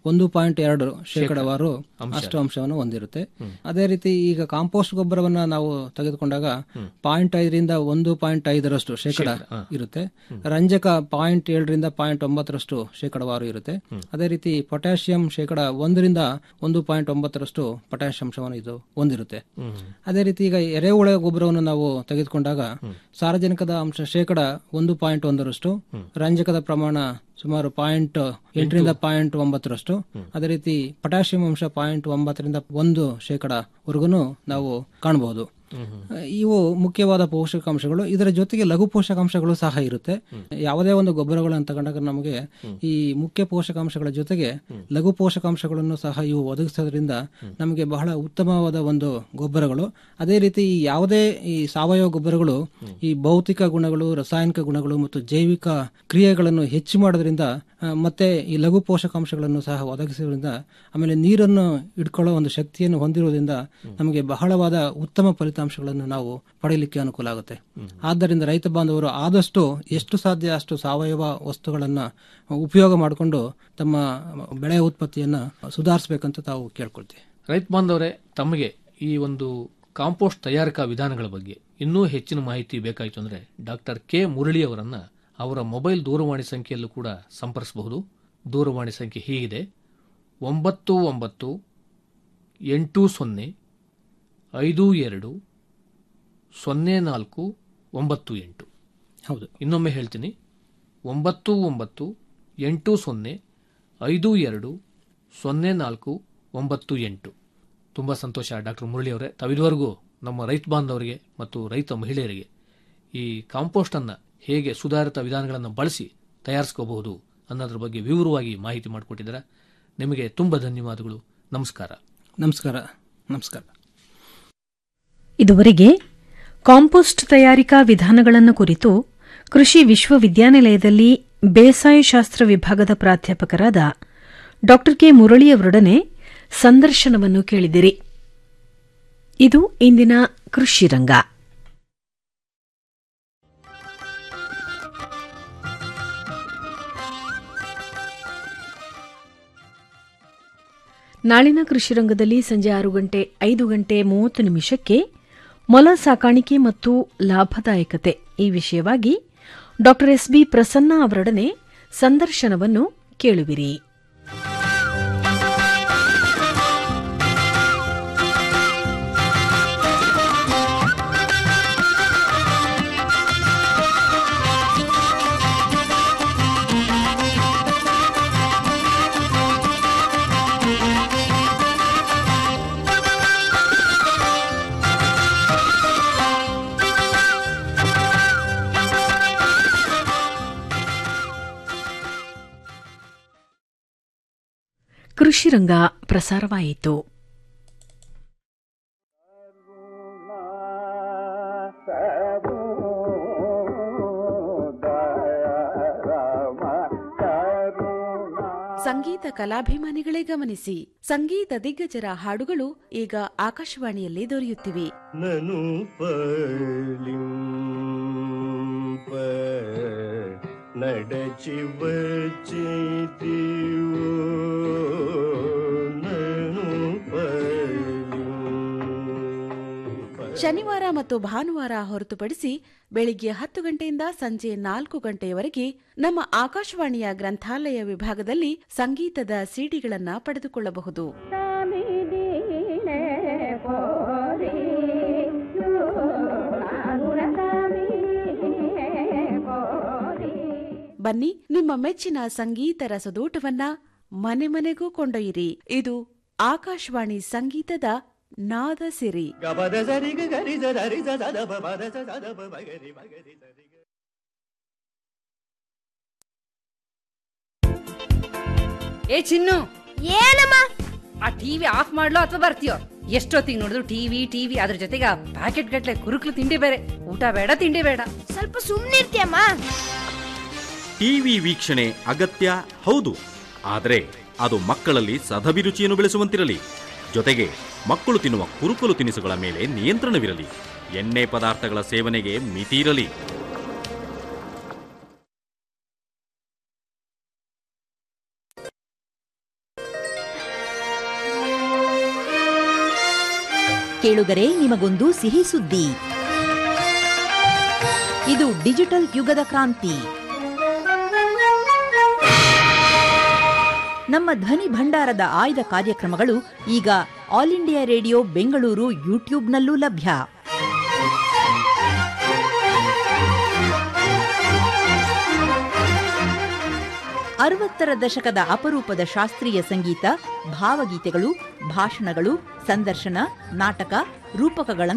ಒಂದು ಪಾಯಿಂಟ್ ಎರಡು ಶೇಕಡವಾರು ಅಷ್ಟು ಅಂಶವನ್ನು ಹೊಂದಿರುತ್ತೆ ಅದೇ ರೀತಿ ಈಗ ಕಾಂಪೋಸ್ಟ್ ಗೊಬ್ಬರವನ್ನ ನಾವು ತೆಗೆದುಕೊಂಡಾಗ ಪಾಯಿಂಟ್ ಐದರಿಂದ ಒಂದು ಪಾಯಿಂಟ್ ಐದರಷ್ಟು ಶೇಕಡ ಇರುತ್ತೆ ರಂಜಕ ಪಾಯಿಂಟ್ ಏಳರಿಂದ ಪಾಯಿಂಟ್ ಒಂಬತ್ತರಷ್ಟು ಶೇಕಡವಾರು ಇರುತ್ತೆ ಅದೇ ರೀತಿ ಪೊಟ್ಯಾಷಿಯಂ ಶೇಕಡ ಒಂದರಿಂದ ಒಂದು ಪಾಯಿಂಟ್ ಒಂಬತ್ತರಷ್ಟು ಪೊಟ್ಯಾಷಿಯಂ ಅಂಶವನ್ನು ಇದು ಹೊಂದಿರುತ್ತೆ ಅದೇ ರೀತಿ ಈಗ ಎರೆಹುಳ ಗೊಬ್ಬರವನ್ನು ನಾವು ತೆಗೆದುಕೊಂಡಾಗ ಸಾರ್ವಜನಿಕದ ಅಂಶ ಶೇಕಡ ಒಂದು ಪಾಯಿಂಟ್ ಒಂದರಷ್ಟು ರಂಜಕದ ಪ್ರಮಾಣ ಸುಮಾರು ಪಾಯಿಂಟ್ ಎಂಟರಿಂದ ಪಾಯಿಂಟ್ ಒಂಬತ್ತರಷ್ಟು ಅದೇ ರೀತಿ ಪೊಟ್ಯಾಷಿಯಂ ಅಂಶ ಪಾಯಿಂಟ್ ಒಂಬತ್ತರಿಂದ ಒಂದು ಶೇಕಡವರೆಗೂ ನಾವು ಕಾಣಬಹುದು ಇವು ಮುಖ್ಯವಾದ ಪೋಷಕಾಂಶಗಳು ಇದರ ಜೊತೆಗೆ ಲಘು ಪೋಷಕಾಂಶಗಳು ಸಹ ಇರುತ್ತೆ ಯಾವುದೇ ಒಂದು ಗೊಬ್ಬರಗಳನ್ನು ತಗೊಂಡಾಗ ನಮಗೆ ಈ ಮುಖ್ಯ ಪೋಷಕಾಂಶಗಳ ಜೊತೆಗೆ ಲಘು ಪೋಷಕಾಂಶಗಳನ್ನು ಸಹ ಇವು ಒದಗಿಸೋದ್ರಿಂದ ನಮಗೆ ಬಹಳ ಉತ್ತಮವಾದ ಒಂದು ಗೊಬ್ಬರಗಳು ಅದೇ ರೀತಿ ಈ ಯಾವುದೇ ಈ ಸಾವಯವ ಗೊಬ್ಬರಗಳು ಈ ಭೌತಿಕ ಗುಣಗಳು ರಾಸಾಯನಿಕ ಗುಣಗಳು ಮತ್ತು ಜೈವಿಕ ಕ್ರಿಯೆಗಳನ್ನು ಹೆಚ್ಚು ಮಾಡೋದ್ರಿಂದ ಆ, ಮತ್ತೆ ಈ ಲಘು ಪೋಷಕಾಂಶಗಳನ್ನು ಸಹ ಒದಗಿಸೋದ್ರಿಂದ ಆಮೇಲೆ ನೀರನ್ನು ಇಟ್ಕೊಳ್ಳೋ ಒಂದು ಶಕ್ತಿಯನ್ನು ಹೊಂದಿರುವುದರಿಂದ ನಮಗೆ ಬಹಳವಾದ ಉತ್ತಮ ಫಲಿತಾಂಶಗಳನ್ನು ನಾವು ಪಡೆಯಲಿಕ್ಕೆ ಅನುಕೂಲ ಆಗುತ್ತೆ ಆದ್ದರಿಂದ ರೈತ ಬಾಂಧವರು ಆದಷ್ಟು ಎಷ್ಟು ಸಾಧ್ಯ ಅಷ್ಟು ಸಾವಯವ ವಸ್ತುಗಳನ್ನ ಉಪಯೋಗ ಮಾಡಿಕೊಂಡು ತಮ್ಮ ಬೆಳೆ ಉತ್ಪತ್ತಿಯನ್ನ ಸುಧಾರಿಸಬೇಕಂತ ತಾವು ಕೇಳ್ಕೊಳ್ತೀವಿ ರೈತ ಬಾಂಧವರೇ ತಮಗೆ ಈ ಒಂದು ಕಾಂಪೋಸ್ಟ್ ತಯಾರಿಕಾ ವಿಧಾನಗಳ ಬಗ್ಗೆ ಇನ್ನೂ ಹೆಚ್ಚಿನ ಮಾಹಿತಿ ಬೇಕಾಯಿತು ಅಂದರೆ ಡಾಕ್ಟರ್ ಕೆ ಮುರಳಿ ಅವರನ್ನ ಅವರ ಮೊಬೈಲ್ ದೂರವಾಣಿ ಸಂಖ್ಯೆಯಲ್ಲೂ ಕೂಡ ಸಂಪರ್ಸಬಹುದು ದೂರವಾಣಿ ಸಂಖ್ಯೆ ಹೀಗಿದೆ ಒಂಬತ್ತು ಒಂಬತ್ತು ಎಂಟು ಸೊನ್ನೆ ಐದು ಎರಡು ಸೊನ್ನೆ ನಾಲ್ಕು ಒಂಬತ್ತು ಎಂಟು ಹೌದು ಇನ್ನೊಮ್ಮೆ ಹೇಳ್ತೀನಿ ಒಂಬತ್ತು ಒಂಬತ್ತು ಎಂಟು ಸೊನ್ನೆ ಐದು ಎರಡು ಸೊನ್ನೆ ನಾಲ್ಕು ಒಂಬತ್ತು ಎಂಟು ತುಂಬ ಸಂತೋಷ ಡಾಕ್ಟರ್ ಮುರಳಿ ಅವರೇ ತಾವಿದುವರೆಗೂ ನಮ್ಮ ರೈತ ಬಾಂಧವರಿಗೆ ಮತ್ತು ರೈತ ಮಹಿಳೆಯರಿಗೆ ಈ ಕಾಂಪೋಸ್ಟನ್ನು ಹೇಗೆ ಸುಧಾರಿತ ವಿಧಾನಗಳನ್ನು ಬಳಸಿ ತಯಾರಿಸ್ಕೋಬಹುದು ಅನ್ನೋದ್ರ ಬಗ್ಗೆ ವಿವರವಾಗಿ ಮಾಹಿತಿ ಮಾಡಿಕೊಟ್ಟಿದ್ದೀರಾ ನಿಮಗೆ ತುಂಬ ಧನ್ಯವಾದಗಳು ನಮಸ್ಕಾರ ನಮಸ್ಕಾರ ನಮಸ್ಕಾರ ಇದುವರೆಗೆ ಕಾಂಪೋಸ್ಟ್ ತಯಾರಿಕಾ ವಿಧಾನಗಳನ್ನು ಕುರಿತು ಕೃಷಿ ವಿಶ್ವವಿದ್ಯಾನಿಲಯದಲ್ಲಿ ಬೇಸಾಯ ಶಾಸ್ತ್ರ ವಿಭಾಗದ ಪ್ರಾಧ್ಯಾಪಕರಾದ ಡಾ ಕೆ ಮುರಳಿಯವರೊಡನೆ ಸಂದರ್ಶನವನ್ನು ಕೇಳಿದಿರಿ ಇದು ಇಂದಿನ ಕೃಷಿ ರಂಗ ನಾಳಿನ ಕೃಷಿ ರಂಗದಲ್ಲಿ ಸಂಜೆ ಆರು ಗಂಟೆ ಐದು ಗಂಟೆ ಮೂವತ್ತು ನಿಮಿಷಕ್ಕೆ ಮೊಲ ಸಾಕಾಣಿಕೆ ಮತ್ತು ಲಾಭದಾಯಕತೆ ಈ ವಿಷಯವಾಗಿ ಡಾ ಎಸ್ ಬಿ ಪ್ರಸನ್ನ ಅವರೊಡನೆ ಸಂದರ್ಶನವನ್ನು ಕೇಳುವಿರಿ ಕೃಷಿ ರಂಗ ಪ್ರಸಾರವಾಯಿತು ಸಂಗೀತ ಕಲಾಭಿಮಾನಿಗಳೇ ಗಮನಿಸಿ ಸಂಗೀತ ದಿಗ್ಗಜರ ಹಾಡುಗಳು ಈಗ ಆಕಾಶವಾಣಿಯಲ್ಲಿ ದೊರೆಯುತ್ತಿವೆ ನನು ಪಲಿಂಪ ನಡಚಿ ಬಚ್ಚಿತಿಯೋ ನನು ಪಲಿಂಪ ಶನಿವಾರ ಮತ್ತು ಭಾನುವಾರ ಹೊರತುಪಡಿಸಿ ಬೆಳಿಗ್ಗೆ ಹತ್ತು ಗಂಟೆಯಿಂದ ಸಂಜೆ ನಾಲ್ಕು ಗಂಟೆಯವರೆಗೆ ನಮ್ಮ ಆಕಾಶವಾಣಿಯ ಗ್ರಂಥಾಲಯ ವಿಭಾಗದಲ್ಲಿ ಸಂಗೀತದ ಸಿಡಿಗಳನ್ನ ಪಡೆದುಕೊಳ್ಳಬಹುದು ಬನ್ನಿ ನಿಮ್ಮ ಮೆಚ್ಚಿನ ಸಂಗೀತ ರಸದೋಟವನ್ನ ಮನೆ ಮನೆಗೂ ಕೊಂಡೊಯ್ಯಿರಿ ಇದು ಆಕಾಶವಾಣಿ ಸಂಗೀತದ ನಾದ ಸಿರಿ ಗಬದ ಸರಿಗ ಗರಿದ ಧರಿದ ಸದಬ ಬದ ಸದಬ ಬಗರಿ ಬಗರಿ ಸರಿಗ ಏ ಚಿನ್ನು ಏನಮ್ಮ ಆ ಟಿವಿ ಆಫ್ ಮಾಡ್ಲೋ ಅಥವಾ ಬರ್ತೀಯೋ ಎಷ್ಟೊತ್ತಿಗೆ ನೋಡಿದ್ರು ಟಿವಿ ಟಿವಿ ಅದ್ರ ಜೊತೆಗೆ ಆ ಪ್ಯಾಕೆಟ್ ಗಟ್ಲೆ ಕುರುಕ್ಲು ತಿಂಡಿ ಬೇರೆ ಊಟ ಬೇಡ ತಿಂಡಿ ಬೇಡ ಸ್ವಲ್ಪ ಸುಮ್ನಿರ್ತೀಯಮ್ಮ ಟಿವಿ ವೀಕ್ಷಣೆ ಅಗತ್ಯ ಹೌದು ಆದರೆ ಅದು ಮಕ್ಕಳಲ್ಲಿ ಸದಭಿರುಚಿಯನ್ನು ಬೆಳೆಸುವಂತಿರಲಿ ಜೊತೆಗೆ ಮಕ್ಕಳು ತಿನ್ನುವ ಕುರುಕಲು ತಿನಿಸುಗಳ ಮೇಲೆ ನಿಯಂತ್ರಣವಿರಲಿ ಎಣ್ಣೆ ಪದಾರ್ಥಗಳ ಸೇವನೆಗೆ ಮಿತಿ ಇರಲಿ ಕೇಳುಗರೆ ನಿಮಗೊಂದು ಸಿಹಿ ಸುದ್ದಿ ಇದು ಡಿಜಿಟಲ್ ಯುಗದ ಕ್ರಾಂತಿ ನಮ್ಮ ಧ್ವನಿ ಭಂಡಾರದ ಆಯ್ದ ಕಾರ್ಯಕ್ರಮಗಳು ಈಗ ಆಲ್ ಇಂಡಿಯಾ ರೇಡಿಯೋ ಬೆಂಗಳೂರು ಯೂಟ್ಯೂಬ್ನಲ್ಲೂ ಲಭ್ಯ ಅರವತ್ತರ ದಶಕದ ಅಪರೂಪದ ಶಾಸ್ತ್ರೀಯ ಸಂಗೀತ ಭಾವಗೀತೆಗಳು ಭಾಷಣಗಳು ಸಂದರ್ಶನ ನಾಟಕ ರೂಪಕಗಳನ್ನು